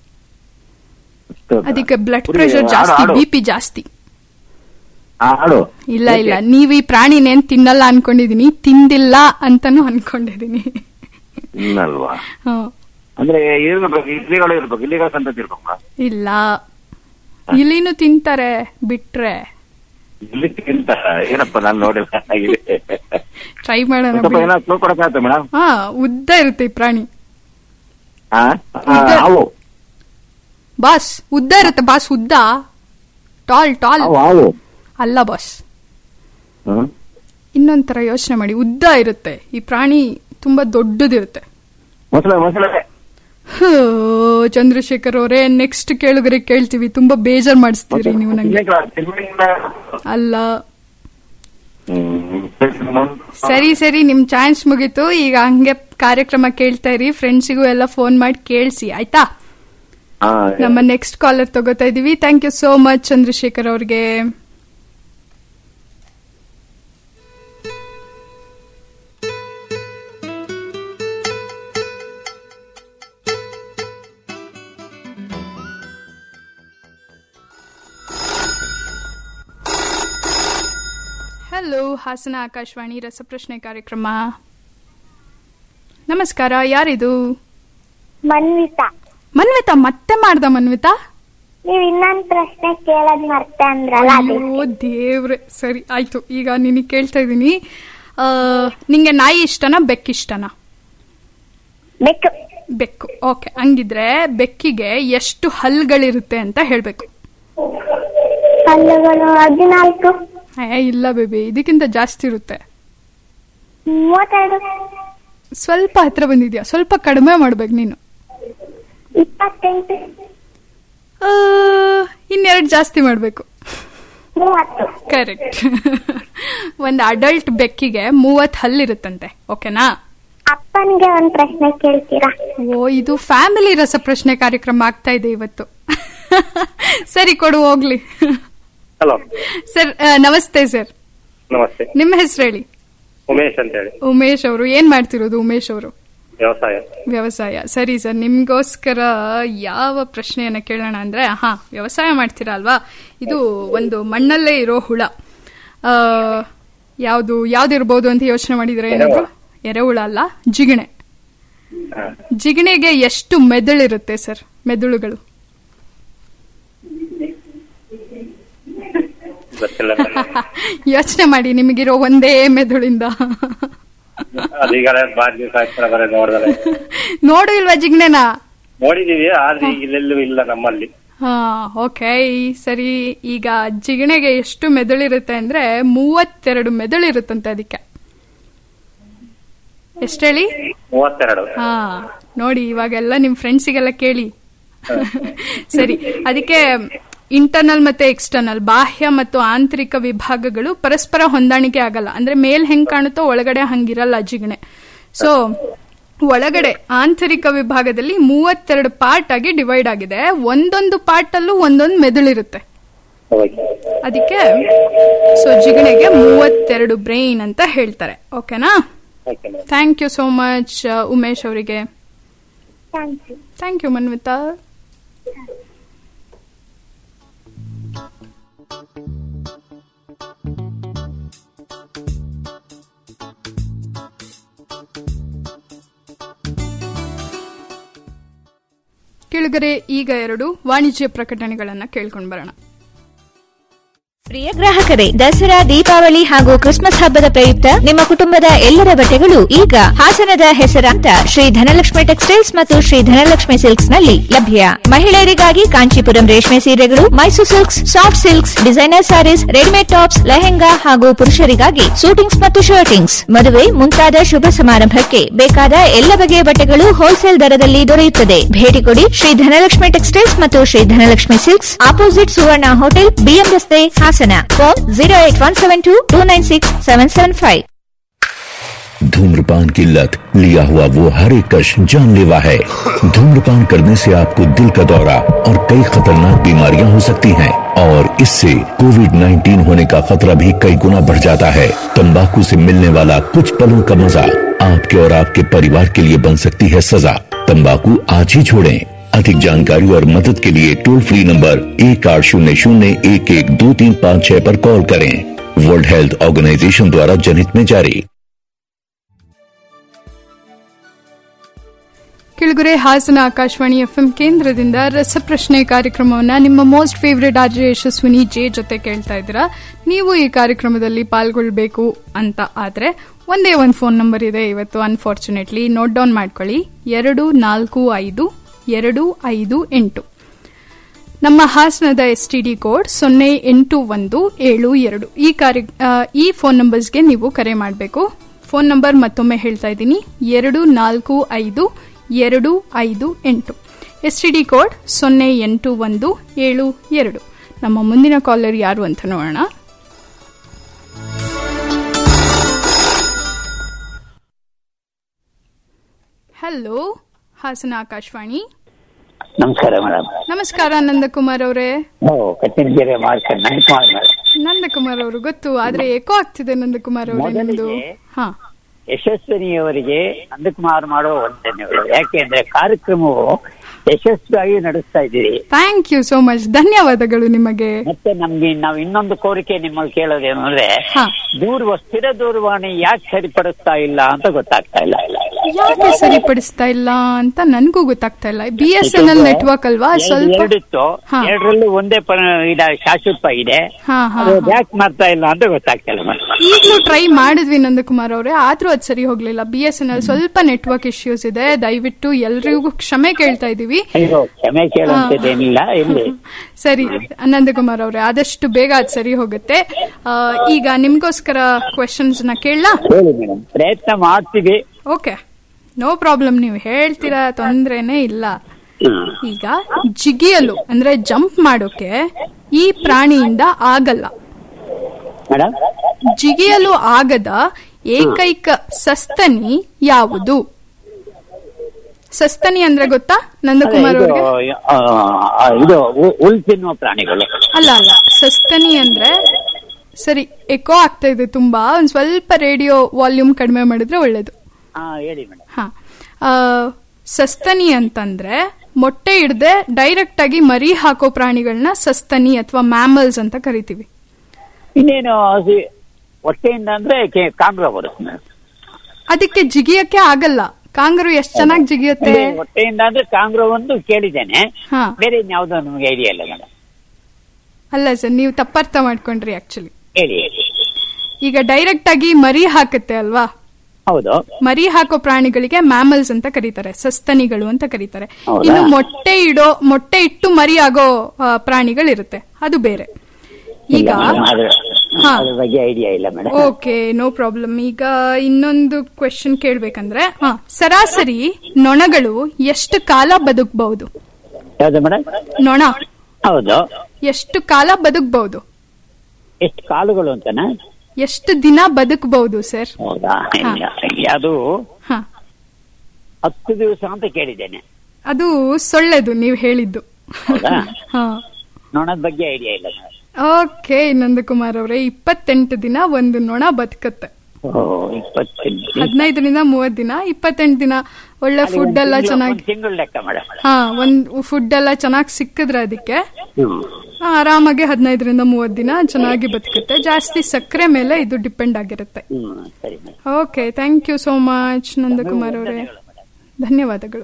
ಅದಕ್ಕೆ ಬ್ಲಡ್ ಕುರಿ, ಪ್ರೆಷರ್ ಆಡು, ಜಾಸ್ತಿ ಆಡು. ಬಿ ಪಿ ಜಾಸ್ತಿ ಆಡು ಇಲ್ಲ ಇಲ್ಲ ನೀವ್ ಈ ಪ್ರಾಣಿನೇನ್ ತಿನ್ನಲ್ಲ ಅನ್ಕೊಂಡಿದೀನಿ ತಿಂದಿಲ್ಲ ಅಂತಾನು ಅನ್ಕೊಂಡಿದೀನಿ ಇನ್ನಲ್ವಾ ಹ್ಮ್. ಅಂದ್ರೆ ಇರ್ಬೇಕು ಇಲಿಗಳು ಇರ್ಬೇಕು ಇಲಿಗಳ ಸಂತತಿ ಇರ್ಬೇಕು ಮೇಡಮ್ ಇಲ್ಲ ಇಲಿನೂ ತಿಂತಾರೆ ಬಿಟ್ರೆ ಇಲ್ಲಿ ತಿಂತ ಏನಪ್ಪ ನಾನು ನೋಡಿಲ್ಲ ಆಗಿದೆ ಟ್ರೈ ಮಾಡೋಣ ಸ್ವಲ್ಪ ಬಿಡಿ. ಏನೋ ಕ್ಲೂ ಕೊಡಕ್ಕಾಗತ್ತೆ ಮೇಡಮ್ ಹಾ ಉದ್ದ ಇರುತ್ತೆ ಈ ಪ್ರಾಣಿ ಹಾ ಇದೆ. ಹಾವು ಬಾಸ್ ಉದ್ದ ಇರುತ್ತೆ ಬಾಸ್ ಉದ್ದ ಟಾಲ್ ಟಾಲ್ ಹಾವು ಹಾವು ಅಲ್ಲ ಬಾಸ್ ಹ್ಮ್ ಇನ್ನೊಂಥರ ಯೋಚನೆ ಮಾಡಿ ಉದ್ದ ಇರುತ್ತೆ ಈ ಪ್ರಾಣಿ ತುಂಬಾ ದೊಡ್ಡದಿರುತ್ತೆ ಮೊಸಳೆ ಮೊಸಳೆ ಹೋ, ಚಂದ್ರಶೇಖರ್ ಅವರೇ ನೆಕ್ಸ್ಟ್ ಕೇಳುಗರೆ ಕೇಳ್ತೀವಿ ತುಂಬಾ ಬೇಜಾರ್ ಮಾಡಿಸ್ತೀರಿ ನೀವು ನಂಗೆ ಅಲ್ಲ ಸರಿ ಸರಿ ನಿಮ್ ಚಾನ್ಸ್ ಮುಗೀತು ಈಗ ಹಂಗೆ ಕಾರ್ಯಕ್ರಮ ಕೇಳ್ತಾ ಇರಿ ಫ್ರೆಂಡ್ಸಿಗೂ ಎಲ್ಲ ಫೋನ್ ಮಾಡಿ ಕೇಳಿಸಿ ಆಯ್ತಾ ನಮ್ಮ ನೆಕ್ಸ್ಟ್ ಕಾಲರ್ ತಗೋತಾ ಇದೀವಿ thank you so much Chandrashekar ಅವ್ರಿಗೆ ಹಲೋ ಹಾಸನ ಆಕಾಶವಾಣಿ ರಸಪ್ರಶ್ನೆ ಕಾರ್ಯಕ್ರಮ ನಮಸ್ಕಾರ ಯಾರಿದು ಮನ್ವಿತಾ ಮನ್ವಿತಾ ಮತ್ತೆ ಮಾಡ್ದ ಮನ್ವಿತಾ ನೀವ್ ಇನ್ನೊಂದ್ ಪ್ರಶ್ನೆ ಕೇಳೋದ್ ಮರ್ತೆ ಅಂದ್ರಲ್ಲ ಅದು ಅಯ್ಯೋ ದೇವ್ರೆ ಸರಿ ಆಯ್ತು ಈಗ ನಿನಗೆ ಕೇಳ್ತಾ ಇದೀನಿ ಆ, ನಿಂಗೆ ನಾಯಿ ಇಷ್ಟನಾ ಬೆಕ್ಕಿಷ್ಟನಾ ಬೆಕ್ಕು ಬೆಕ್ಕು ಓಕೆ ಹಂಗಿದ್ರೆ ಬೆಕ್ಕಿಗೆ ಎಷ್ಟು ಹಲ್ಗಳಿರುತ್ತೆ ಅಂತ ಹೇಳ್ಬೇಕು ಹಲ್ಲುಗಳು ಹದಿನಾಲ್ಕು ಏ ಇಲ್ಲ ಬೇಬಿ ಇದಕ್ಕಿಂತ ಜಾಸ್ತಿ ಇರುತ್ತೆ ಮೂವತ್ತೆರಡು ಸ್ವಲ್ಪ ಹತ್ರ ಬಂದಿದ್ಯಾ ಸ್ವಲ್ಪ ಕಡಿಮೆ ಮಾಡ್ಬೇಕು ನೀನು ಇಪ್ಪತ್ತೆಂಟು ಆ, ಇನ್ನೆರಡು ಜಾಸ್ತಿ ಮಾಡ್ಬೇಕು ಮೂವತ್ತು ಕರೆಕ್ಟ್ ಒಂದು ಅಡಲ್ಟ್ ಬೆಕ್ಕಿಗೆ ಮೂವತ್ ಹಲ್ಲಿರುತ್ತಂತೆ ಓಕೆನಾ ಅಪ್ಪನ್ಗೆ ಒಂದ್ ಪ್ರಶ್ನೆ ಕೇಳ್ತೀರಾ ಓ ಇದು ಫ್ಯಾಮಿಲಿ ರಸಪ್ರಶ್ನೆ ಕಾರ್ಯಕ್ರಮ ಆಗ್ತಾ ಇದೆ ಇವತ್ತು ಸರಿ ಕೊಡು ಹೋಗ್ಲಿ ಹಲೋ ಸರ್ ಆ, ನಮಸ್ತೆ ಸರ್ ನಮಸ್ತೆ ನಿಮ್ಮ ಹೆಸರು ಹೇಳಿ ಉಮೇಶ್ ಅಂತ ಹೇಳಿ ಉಮೇಶ್ ಅವರು ಏನ್ ಮಾಡ್ತಿರೋದು ಉಮೇಶ್ ಅವರು ವ್ಯವಸಾಯ ವ್ಯವಸಾಯ ಸರಿ ಸರ್ ನಿಮ್ಗೋಸ್ಕರ ಯಾವ ಪ್ರಶ್ನೆಯನ್ನ ಕೇಳೋಣ ಅಂದ್ರೆ ಹಾ ವ್ಯವಸಾಯ ಮಾಡ್ತೀರಾ ಅಲ್ವಾ ಇದು ಒಂದು ಮಣ್ಣಲ್ಲೇ ಇರೋ ಹುಳ ಆ, ಯಾವ್ದು ಯಾವ್ದಿರ್ಬೋದು ಅಂತ ಯೋಚನೆ ಮಾಡಿದ್ರೆ ಏನಾದ್ರು ಎರೆಹುಳ ಅಲ್ಲ ಜಿಗಣೆ ಹಾ. ಜಿಗಣೆಗೆ ಎಷ್ಟು ಮೆದುಳಿರುತ್ತೆ ಸರ್ ಮೆದುಳುಗಳು ಗೊತ್ತಿಲ್ಲ ಯೋಚನೆ ಮಾಡಿ ನಿಮಗಿರೋ ಒಂದೇ ಮೆದುಳಿಂದ ಅದೀಗ ಬಾರಿ ದಿವಸ ಆಯ್ತು ಬರ ನೋಡ್ದಲ್ಲ ನೋಡು ಇಲ್ವಾ ಜಿಗ್ಣೆನ ನೋಡಿದೀವಿ ಆದ್ರೆ ಈಗ ಇಲ್ಲೆಲ್ಲೂ ಇಲ್ಲ ನಮ್ಮಲ್ಲಿ ಹಾ ಓಕೆ ಸರಿ ಈಗ ಜಿಗಣೆಗೆ ಎಷ್ಟು ಮೆದುಳಿರುತ್ತೆ ಅಂದ್ರೆ ಮೂವತ್ತೆರಡು ಮೆದುಳಿರುತ್ತಂತೆ ಅದಕ್ಕೆ ಎಷ್ಟು ಹೇಳಿ ಮೂವತ್ತೆರಡು ಹಾ ನೋಡಿ ಇವಾಗೆಲ್ಲ ನಿಮ್ ಫ್ರೆಂಡ್ಸಿಗೆಲ್ಲ ಕೇಳಿ ಸರಿ ಅದಕ್ಕೆ ಇಂಟರ್ನಲ್ ಮತ್ತೆ ಎಕ್ಸ್ಟರ್ನಲ್ ಬಾಹ್ಯ ಮತ್ತು ಆಂತರಿಕ ವಿಭಾಗಗಳು ಪರಸ್ಪರ ಹೊಂದಾಣಿಕೆ ಆಗಲ್ಲ ಅಂದ್ರೆ ಮೇಲ್ ಹೆಂಗ್ ಕಾಣುತ್ತೋ ಒಳಗಡೆ ಹಂಗಿರಲ್ಲ ಜಿಗಣೆ ಸೊ ಒಳಗಡೆ ಆಂತರಿಕ ವಿಭಾಗದಲ್ಲಿ ಮೂವತ್ತೆರಡು ಪಾರ್ಟ್ ಆಗಿ ಡಿವೈಡ್ ಆಗಿದೆ ಒಂದೊಂದು ಪಾರ್ಟ್ ಅಲ್ಲೂ ಒಂದೊಂದು ಮೆದುಳಿರುತ್ತೆ ಓಕೆ ಅದಕ್ಕೆ ಸೊ ಜಿಗಣೆಗೆ ಮೂವತ್ತೆರಡು ಬ್ರೈನ್ ಅಂತ ಹೇಳ್ತಾರೆ ಓಕೆನಾ okay madam thank you so much Umesh ಅವರಿಗೆ thank you thank you Manvita ಕೆಳಗರೆ ಈಗ ಎರಡು ವಾಣಿಜ್ಯ ಪ್ರಕಟಣೆಗಳನ್ನ ಕೇಳ್ಕೊಂಡು ಬರೋಣ ಪ್ರಿಯ ಗ್ರಾಹಕರೇ ದಸರಾ ದೀಪಾವಳಿ ಹಾಗೂ ಕ್ರಿಸ್ಮಸ್ ಹಬ್ಬದ ಪ್ರಯುಕ್ತ ನಿಮ್ಮ ಕುಟುಂಬದ ಎಲ್ಲರ ಬಟ್ಟೆಗಳು ಈಗ ಹಾಸನದ ಹೆಸರಾಂತ ಶ್ರೀ ಧನಲಕ್ಷ್ಮಿ ಟೆಕ್ಸ್ಟೈಲ್ಸ್ ಮತ್ತು ಶ್ರೀ ಧನಲಕ್ಷ್ಮಿ ಸಿಲ್ಕ್ಸ್ ನಲ್ಲಿ ಲಭ್ಯ ಮಹಿಳೆಯರಿಗಾಗಿ ಕಾಂಚೀಪುರಂ ರೇಷ್ಮೆ ಸೀರೆಗಳು Mysuru silks soft silks designer sarees readymade tops lehenga ಹಾಗೂ ಪುರುಷರಿಗಾಗಿ ಸೂಟಿಂಗ್ಸ್ ಮತ್ತು ಶರ್ಟಿಂಗ್ಸ್ ಮದುವೆ ಮುಂತಾದ ಶುಭ ಸಮಾರಂಭಕ್ಕೆ ಬೇಕಾದ ಎಲ್ಲ ಬಗೆಯ ಬಟ್ಟೆಗಳು ಹೋಲ್ಸೇಲ್ ದರದಲ್ಲಿ ದೊರೆಯುತ್ತದೆ ಭೇಟಿ ಕೊಡಿ ಶ್ರೀ ಧನಲಕ್ಷ್ಮಿ ಟೆಕ್ಸ್ಟೈಲ್ಸ್ ಮತ್ತು Shri Dhanalakshmi silks opposite Suvarna hotel BM ರಸ್ತೆ Hassan phone zero eight one seven two two nine six seven seven five धूम्रपान की लत लिया हुआ वो हर एक कश जानलेवा है धूम्रपान करने से आपको दिल का दौरा और कई खतरनाक बीमारियां हो सकती हैं और इससे कोविड 19 होने का खतरा भी कई गुना बढ़ जाता है तंबाकू से मिलने वाला कुछ पलों का मजा आपके और आपके परिवार के लिए बन सकती है सजा तंबाकू आज ही छोड़ें अधिक जानकारी और मदद के लिए टोल फ्री नंबर एक आठ शून्य शून्य एक एक दो तीन पाँच छह पर कॉल करें वर्ल्ड हेल्थ ऑर्गेनाइजेशन द्वारा जनहित में जारी ಕಿಳುಗುರೆ ಹಾಸನ ಆಕಾಶವಾಣಿ ಎಫ್ಎಂ ಕೇಂದ್ರದಿಂದ ರಸಪ್ರಶ್ನೆ ಕಾರ್ಯಕ್ರಮವನ್ನ ನಿಮ್ಮ most favourite RJ Yashaswini J ಜೊತೆ ಕೇಳ್ತಾ ಇದ್ದೀರಾ ನೀವು ಈ ಕಾರ್ಯಕ್ರಮದಲ್ಲಿ ಪಾಲ್ಗೊಳ್ಬೇಕು ಅಂತ ಆದ್ರೆ ಒಂದೇ ಒಂದು ಫೋನ್ ನಂಬರ್ ಇದೆ ಇವತ್ತು ಅನ್ಫಾರ್ಚುನೇಟ್ಲಿ ನೋಟ್ ಡೌನ್ ಮಾಡ್ಕೊಳ್ಳಿ ಎರಡು ನಾಲ್ಕು ಐದು ಎರಡು ಐದು ಎಂಟು ನಮ್ಮ ಹಾಸನದ ಎಸ್ ಟಿ ಡಿ ಕೋಡ್ ಸೊನ್ನೆ ಎಂಟು ಒಂದು ಏಳು ಎರಡು ಈ ಕಾರ್ಯ ಆ, ಈ ಫೋನ್ ನಂಬರ್ಸ್ಗೆ ನೀವು ಕರೆ ಮಾಡಬೇಕು ಫೋನ್ ನಂಬರ್ ಮತ್ತೊಮ್ಮೆ ಹೇಳ್ತಾ ಇದ್ದೀನಿ ಎರಡು ನಾಲ್ಕು ಐದು ಎರಡು ಐದು ಎಂಟು ಎಸ್ ಟಿ ಡಿ ಕೋಡ್ ಸೊನ್ನೆ ಎಂಟು ಒಂದು ಏಳು ಎರಡು ನಮ್ಮ ಮುಂದಿನ ಕಾಲರ್ ಯಾರು ಅಂತ ನೋಡೋಣ ಹಲೋ ಹಾಸನ ಆಕಾಶವಾಣಿ ನಮಸ್ಕಾರ ಮೇಡಮ್ ನಮಸ್ಕಾರ ನಂದಕುಮಾರ್ ಅವರೇ ಓ ಕತ್ತಿನಗೆರೆ ಮಾರ್ಕೆಟ್ ನಂದಕುಮಾರ್ ಮೇಡಮ್ ನಂದಕುಮಾರ್ ಅವರು ಗೊತ್ತು ಆದ್ರೆ ಏಕೋ ಆಗ್ತಿದೆ ನಂದಕುಮಾರ್ ಅವರೇ ನಿಮ್ದು ಮೊದಲಿಗೆ ಹಾ ಯಶಸ್ವಿನಿಯವರಿಗೆ ನಂದಕುಮಾರ್ ಮಾಡೋ ವಂದನೆಗಳು ಯಾಕೆಂದ್ರೆ ಕಾರ್ಯಕ್ರಮವು ಯಶಸ್ವಿಯಾಗಿ ನಡೆಸ್ತಾ ಇದ್ದೀರಿ ಥ್ಯಾಂಕ್ ಯು ಸೋ ಮಚ್ ಧನ್ಯವಾದಗಳು ನಿಮಗೆ ಮತ್ತೆ ನಮ್ಗೆ ನಾವು ಇನ್ನೊಂದು ಕೋರಿಕೆ ನಿಮ್ಮಲ್ಲಿ ಕೇಳೋದೇನು ಅಂದ್ರೆ ದೂರ ಸ್ಥಿರ ದೂರವಾಣಿ ಯಾಕೆ ಸರಿಪಡಿಸ್ತಾ ಇಲ್ಲ ಅಂತ ಗೊತ್ತಾಗ್ತಾ ಇಲ್ಲ ಯಾಕೆ ಸರಿಪಡಿಸ್ತಾ ಇಲ್ಲ ಅಂತ ನನಗೂ ಗೊತ್ತಾಗ್ತಾ ಇಲ್ಲ B S N L network ಅಲ್ವಾ ಎರಡು- ಸ್ವಲ್ಪ ಎರಡಿತ್ತು ಹಾ. ಎರಡರಲ್ಲೂ ಒಂದೇ ಪ ಇದ ಶಾಶ್ವತವಾಗಿದೆ ಹಾ ಹಾ ಅದು ಯಾಕೆ ಮಾಡ್ತಾ ಇಲ್ಲ ಅಂತ ಗೊತ್ತಾಗ್ತಾ ಇಲ್ಲ ಮೇಡಮ್ ಈಗಲೂ ಟ್ರೈ ಮಾಡಿದ್ವಿ ನಂದಕುಮಾರ್ ಅವರೇ ಆದ್ರೂ ಅದು ಸರಿ ಹೋಗ್ಲಿಲ್ಲ ಬಿ ಎಸ್ ಎನ್ ಎಲ್ ಸ್ವಲ್ಪ ನೆಟ್ವರ್ಕ್ ಇಶ್ಯೂಸ್ ಇದೆ ದಯವಿಟ್ಟು ಎಲ್ರಿಗೂ ಕ್ಷಮೆ ಕೇಳ್ತಾ ಇದೀವಿ ಅಯ್ಯೋ ಕ್ಷಮೆ ಕೇಳುವಂತದ್ದೇನಿಲ್ಲ ಇಲ್ಲಿ ಸರಿ ನಂದಕುಮಾರ್ ಅವರೇ ಆದಷ್ಟು ಬೇಗ ಅದು ಸರಿ ಹೋಗುತ್ತೆ ಆ, ಈಗ ನಿಮ್ಗೋಸ್ಕರ ಕ್ವೆಶನ್ಸ್ ನ ಕೇಳಲಾ ಹೇಳಿ ಮೇಡಮ್ ಪ್ರಯತ್ನ ಮಾಡ್ತೀವಿ ಓಕೆ ನೋ ಪ್ರಾಬ್ಲಮ್ ನೀವು ಹೇಳ್ತೀರಾ ತೊಂದ್ರೆನೇ ಇಲ್ಲ ಈಗ ಜಿಗಿಯಲು ಅಂದ್ರೆ ಜಂಪ್ ಮಾಡೋಕೆ ಈ ಪ್ರಾಣಿಯಿಂದ ಆಗಲ್ಲ ಮೇಡಮ್ ಜಿಗಿಯಲು ಆಗದ ಏಕೈಕ ಸಸ್ತನಿ ಯಾವುದು ಸಸ್ತನಿ ಅಂದ್ರೆ ಗೊತ್ತಾ ನಂದಕುಮಾರ್ ಇದು ಅವ್ರಿಗೆ ಆ, ಆ, ಇದು ಹು- ಹುಲ್ ತಿನ್ನುವ ಪ್ರಾಣಿಗಳು ಅಲ್ಲ ಅಲ್ಲ ಸಸ್ತನಿ ಅಂದ್ರೆ ಸರಿ ಎಕೋ ಆಗ್ತಾ ಇದೆ ತುಂಬಾ ಒಂದ್ ಸ್ವಲ್ಪ ರೇಡಿಯೋ ವಾಲ್ಯೂಮ್ ಕಡಿಮೆ ಮಾಡಿದ್ರೆ ಒಳ್ಳೇದು ಹಾ ಹೇಳಿ ಮೇಡಮ್ ಹಾ ಆ, ಸಸ್ತನಿ ಅಂತಂದ್ರೆ ಮೊಟ್ಟೆ ಇಡದೆ ಡೈರೆಕ್ಟ್ ಆಗಿ ಮರಿ ಹಾಕೋ ಪ್ರಾಣಿಗಳನ್ನ ಸಸ್ತನಿ ಅಥವಾ ಮ್ಯಾಮಲ್ಸ್ ಅಂತ ಕರಿತೀವಿ ಇನ್ನೇನು ಹಸಿ- ಹೊಟ್ಟೆಯಿಂದ ಅಂದ್ರೆ ಕೆ- ಕಾಮ್ರ ಬರುತ್ತೆ ಮೇಡಮ್ ಅದಕ್ಕೆ ಜಿಗಿಯಕ್ಕೆ ಆಗಲ್ಲ ಕಾಂಗರು ಎಷ್ಟ್ ಚೆನ್ನಾಗಿ ಜಿಗಿಯುತ್ತೆ ಅದೇ ಹೊಟ್ಟೆಯಿಂದ ಅಂದ್ರೆ ಕಾಂಗ್ರೋ ಒಂದು ಕೇಳಿದ್ದೇನೆ ಹಾ ಬೇರೆ ಇನ್ಯಾವುದೋ ನಮ್ಗೆ ಐಡಿಯಾ ಇಲ್ಲ ಮೇಡಮ್ ಅಲ್ಲ ಸರ್ ನೀವು ತಪ್ಪರ್ಥ ಮಾಡ್ಕೊಂಡ್ರಿ ಆಕ್ಚುಲಿ ಹೇಳಿ ಹೇಳಿ ಈಗ ಡೈರೆಕ್ಟ್ ಆಗಿ ಮರಿ ಹಾಕುತ್ತೆ ಅಲ್ವಾ ಹೌದು ಮರಿ ಹಾಕೋ ಪ್ರಾಣಿಗಳಿಗೆ ಮ್ಯಾಮಲ್ಸ್ ಅಂತ ಕರೀತಾರೆ ಸಸ್ತನಿಗಳು ಅಂತ ಕರೀತಾರೆ ಹೌದಾ? ಇನ್ನು ಮೊಟ್ಟೆ ಇಡೋ ಮೊಟ್ಟೆ ಇಟ್ಟು ಮರಿ ಆಗೋ ಆ, ಪ್ರಾಣಿಗಳಿರುತ್ತೆ ಅದು ಬೇರೆ ಈಗ ಇಲ್ಲ madam, ಅದ್ರ ಹಾ. ಅದ್ರ ಬಗ್ಗೆ ಐಡಿಯಾ ಇಲ್ಲ ಮೇಡಮ್ ಓಕೆ ನೋ ಪ್ರಾಬ್ಲಮ್ ಈಗ ಇನ್ನೊಂದು ಕ್ವೆಶನ್ ಕೇಳ್ಬೇಕಂದ್ರೆ ಹಾ ಸರಾಸರಿ ನೊಣಗಳು ಎಷ್ಟು ಕಾಲ ಬದುಕಬಹುದು ಯಾವ್ದು ಮೇಡಮ್ ನೊಣ ಹೌದು ಎಷ್ಟು ಕಾಲ ಬದುಕಬಹುದು ಎಷ್ಟು ಕಾಲುಗಳು ಅಂತನಾ ಎಷ್ಟು ದಿನ ಬದುಕಬಹುದು ಸರ್ ಹೌದಾ ಇಲ್ಲ ಅದು ಹಾ ಹತ್ತು ದಿವಸ ಅಂತ ಕೇಳಿದ್ದೇನೆ ಅದು ಸೊಳ್ಳೆದು ನೀವು ಹೇಳಿದ್ದು ಹೌದಾ ಹಾ ನೊಣದ ಬಗ್ಗೆ ಐಡಿಯಾ ಇಲ್ಲ ಮೇಡಮ್ ಓಕೆ ನಂದಕುಮಾರ್ ಅವರೇ ಇಪ್ಪತ್ತೆಂಟು ದಿನ ಒಂದು ನೊಣ ಬದುಕತ್ತೆ ಓ ಇಪ್ಪತ್ತೆಂಟು ಹದಿನೈದರಿಂದ ಮೂವತ್ ದಿನ ಇಪ್ಪತ್ತೆಂಟು ದಿನ ಒಳ್ಳೆ ಅಲ್ಲಿ ಫುಡ್ ಒಂದ್ ಎಲ್ಲ ತಿಂಗ್ಳು- ಚೆನ್ನಾಗಿ ಒಂದ್ ತಿಂಗಳು ಲೆಕ್ಕ ಮೇಡಮ್ ಹಾ ಒಂದ್ ಫುಡ್ ಎಲ್ಲ ಚೆನ್ನಾಗಿ ಸಿಕ್ಕಿದ್ರೆ ಅದಕ್ಕೆ ಹ್ಮ್ ಆ, ಆರಾಮಾಗಿ ಹದಿನೈದರಿಂದ ಮೂವತ್ ದಿನ ಚೆನ್ನಾಗಿ ಬದುಕುತ್ತೆ ಜಾಸ್ತಿ ಸಕ್ಕರೆ ಮೇಲೆ ಇದು ಡಿಪೆಂಡ್ ಆಗಿರುತ್ತೆ ಹ್ಮ್ ಸರಿ madam okay thank you so much Nandakumar ಅವರೇ ಧನ್ಯವಾದಗಳು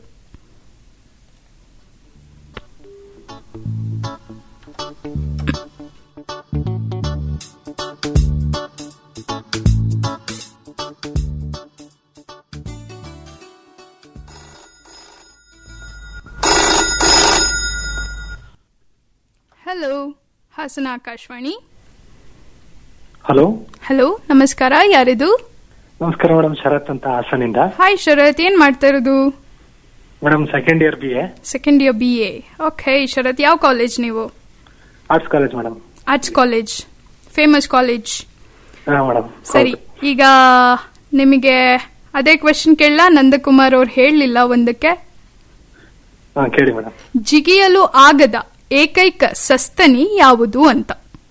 hello Hassan Akashvani hello hello ನಮಸ್ಕಾರ ಯಾರಿದು ನಮಸ್ಕಾರ ಮೇಡಮ್ ಶರತ್ ಅಂತ ಹಾಸನಿಂದ ಹಾಯ್ ಶರತ್ ಏನ್ ಮಾಡ್ತಾ ಇರೋದು madam second year B A second year B A okay Sharath ಯಾವ ಕಾಲೇಜ್ ನೀವು arts college madam arts college famous college ಹಾ ಮೇಡಮ್ ಸರಿ ಈಗ ನಿಮಗೆ ಅದೇ ಕ್ವೆಶನ್ ಕೇಳಲ್ಲ ನಂದಕುಮಾರ್ ಅವ್ರು ಹೇಳಲಿಲ್ಲ ಒಂದಕ್ಕೆ ಹಾ ಕೇಳಿ ಮೇಡಮ್ ಜಿಗಿಯಲು ಆಗದ ಏಕೈಕ ಸಸ್ತನಿ ಯಾವುದು ಅಂತ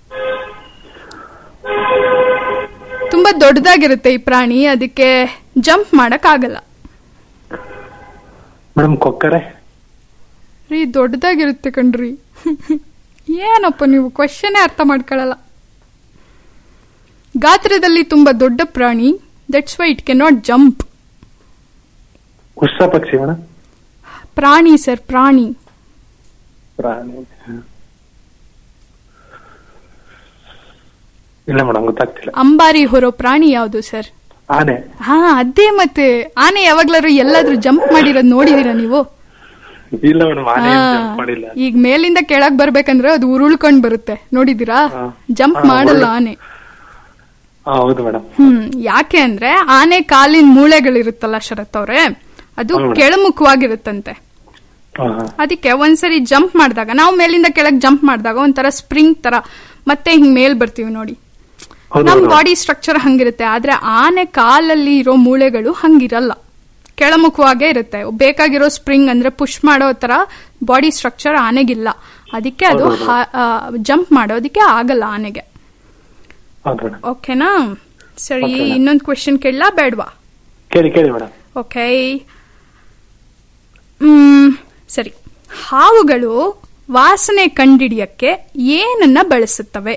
ತುಂಬಾ ದೊಡ್ಡದಾಗಿರುತ್ತೆ ಈ ಪ್ರಾಣಿ ಅದಕ್ಕೆ ಜಂಪ್ ಮಾಡಕ್ ಆಗಲ್ಲ ಮೇಡಮ್ ಕೊಕ್ಕರೆ ರೀ ದೊಡ್ಡದಾಗಿರುತ್ತೆ ಕಣ್ರಿ ಏನಪ್ಪ ನೀವು ಕ್ವಶನೇ ಅರ್ಥ ಮಾಡ್ಕೊಳ್ಳಲ್ಲ ಗಾತ್ರದಲ್ಲಿ ತುಂಬಾ ದೊಡ್ಡ ಪ್ರಾಣಿ that's why it cannot jump ಉಷ್ಸ ಪಕ್ಷಿ ಮೇಡಮ್ ಪ್ರಾಣಿ ಸರ್ ಪ್ರಾಣಿ ಪ್ರಾಣಿ ಇಲ್ಲ ಮೇಡಮ್ ಗೊತ್ತಾಗ್ತಿಲ್ಲ ಅಂಬಾರಿ ಹೊರೋ ಪ್ರಾಣಿ ಯಾವುದು ಸರ್ ಆನೆ ಹಾ ಅದೇ ಮತ್ತೆ ಆನೆ ಯಾವಾಗ್ಲಾರು ಎಲ್ಲಾದ್ರೂ ಜಂಪ್ ಮಾಡಿರೋದ್ ನೋಡಿದೀರಾ ನೀವು ಇಲ್ಲ ಮೇಡಮ್ ಆನೆ ಹಾ. ಜಂಪ್ ಮಾಡಿಲ್ಲ ಈಗ ಮೇಲಿಂದ ಕೆಳಗ್ ಬರ್ಬೇಕಂದ್ರೆ ಅದು ಉರುಳ್ಕೊಂಡ್ ಬರುತ್ತೆ ನೋಡಿದೀರಾ ಹಾ. ಜಂಪ್ ಹಾ, ಮಾಡಲ್ಲ ಉರುಳು- ಆನೆ ಹಾ ಹೌದು ಮೇಡಮ್ ಹ್ಮ್ ಯಾಕೆ ಅಂದ್ರೆ ಆನೆ ಕಾಲಿನ ಮೂಳೆಗಳಿರುತ್ತಲ್ಲ ಶರತ್ ಅವ್ರೆ ಅದು ಹೌದು. ಕೆಳಮುಖವಾಗಿರುತ್ತಂತೆ ಹಾ ಹಾ ಅದಕ್ಕೆ ಒಂದ್ಸರಿ ಜಂಪ್ ಮಾಡಿದಾಗ ನಾವು ಮೇಲಿಂದ ಕೆಳಗ್ ಜಂಪ್ ಮಾಡಿದಾಗ ಒಂಥರ ಸ್ಪ್ರಿಂಗ್ ತರ ಮತ್ತೆ ಹಿಂಗ್ ಮೇಲ್ ಬರ್ತೀವಿ ನೋಡಿ ಹೌದು, ನಮ್ ಹೌದು. ಬಾಡಿ ಸ್ಟ್ರಕ್ಚರ್ ಹಂಗಿರುತ್ತೆ ಆದ್ರೆ ಆನೆ ಕಾಲಲ್ಲಿ ಇರೋ ಮೂಳೆಗಳು ಹಂಗಿರಲ್ಲ ಕೆಳಮುಖವಾಗೇ ಇರುತ್ತೆ ಬೇಕಾಗಿರೋ ಸ್ಪ್ರಿಂಗ್ ಅಂದ್ರೆ ಪುಷ್ ಮಾಡೋ ತರ ಬಾಡಿ ಸ್ಟ್ರಕ್ಚರ್ ಆನೆಗಿಲ್ಲ ಅದಕ್ಕೆ ಅದು ಹೌದು, ಜಂಪ್ ಮಾಡೋದಕ್ಕೆ ಆಗಲ್ಲ ಆನೆಗೆ ಹೌದು ಮೇಡಮ್ ಓಕೆನಾ ಸರಿ Okay, madam. ಇನ್ನೊಂದು ಕ್ವೆಶನ್ ಕೇಳಲಾ ಬೇಡವಾ ಕೇಳಿ ಕೇಳಿ ಮೇಡಮ್ ಓಕೆ ಹ್ಮ್ ಸರಿ ಹಾವುಗಳು ವಾಸನೆ ಕಂಡಿಡಿಯಕ್ಕೆ ಏನನ್ನ ಬಳಸುತ್ತವೆ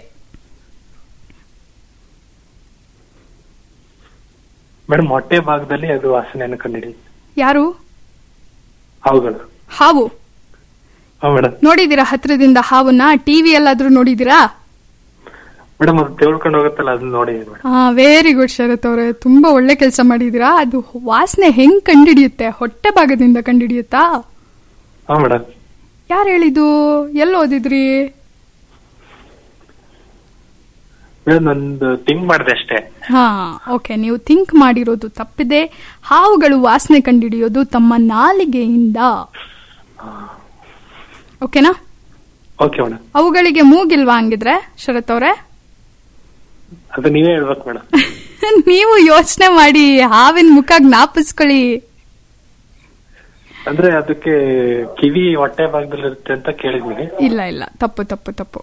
ಮೇಡಮ್ ಹೊಟ್ಟೆ ಭಾಗದಲ್ಲಿ ಅದು ವಾಸನೆಯನ್ನು ಕಂಡಿಡಿ ಯಾರು ಅವುಗಳು ಹಾವು ಹಾ ಮೇಡಮ್ ನೋಡಿದೀರಾ ಹತ್ರದಿಂದ ಹಾವನ್ನ ಟಿವಿ ಎಲ್ಲಾದ್ರೂ ನೋಡಿದೀರಾ ಮೇಡಮ್ ಅದು ತೆಗೆದುಕೊಂಡು ಹೋಗುತ್ತಲ್ಲ ಅದನ್ನ ನೋಡಿ ಮೇಡಮ್ ಹಾ ವೆರಿ ಗುಡ್ ಶರತ್ ಅವ್ರೆ ತುಂಬಾ ಒಳ್ಳೆ ಕೆಲಸ ಮಾಡಿದೀರಾ ಅದು ವಾಸನೆ ಹೆಂಗ್ ಕಂಡಿಡಿಯುತ್ತೆ ಹೊಟ್ಟೆ ಭಾಗದಿಂದ ಕಂಡಿಡಿಯುತ್ತಾ ಹಾ ಮೇಡಮ್ ಯಾರು ಹೇಳಿದ್ದು ಎಲ್ಲಿ ಓದಿದ್ರಿ ಮೇಡಮ್ ನಂದು ಥಿಂಕ್ ಮಾಡಿದೆ ಅಷ್ಟೇ ಹಾ ಓಕೆ ನೀವು ಥಿಂಕ್ ಮಾಡಿರೋದು ತಪ್ಪಿದೆ ಹಾವುಗಳು ವಾಸನೆ ಕಂಡಿಡಿಯೋದು ತಮ್ಮ ನಾಲಿಗೆಯಿಂದ ಓಕೆನಾ ಓಕೆ ಮೇಡಮ್ ಅವುಗಳಿಗೆ ಮೂಗಿಲ್ವಾ ಹಂಗಿದ್ರೆ ಶರತ್ ಅವ್ರೆ ಅದು ನೀವೇ ಹೇಳ್ಬೇಕು ಮೇಡಮ್ ನೀವು ಯೋಚನೆ ಮಾಡಿ ಹಾವಿನ ಮುಖ ಜ್ಞಾಪಿಸ್ಕೊಳ್ಳಿ ಅಂದ್ರೆ ಅದಕ್ಕೆ ಕಿವಿ ಹೊಟ್ಟೆ ಭಾಗದಲ್ಲಿ ಇರುತ್ತೆ ಅಂತ ಕೇಳಿದ್ವಿ ಇಲ್ಲ ಇಲ್ಲ ತಪ್ಪು ತಪ್ಪು ತಪ್ಪು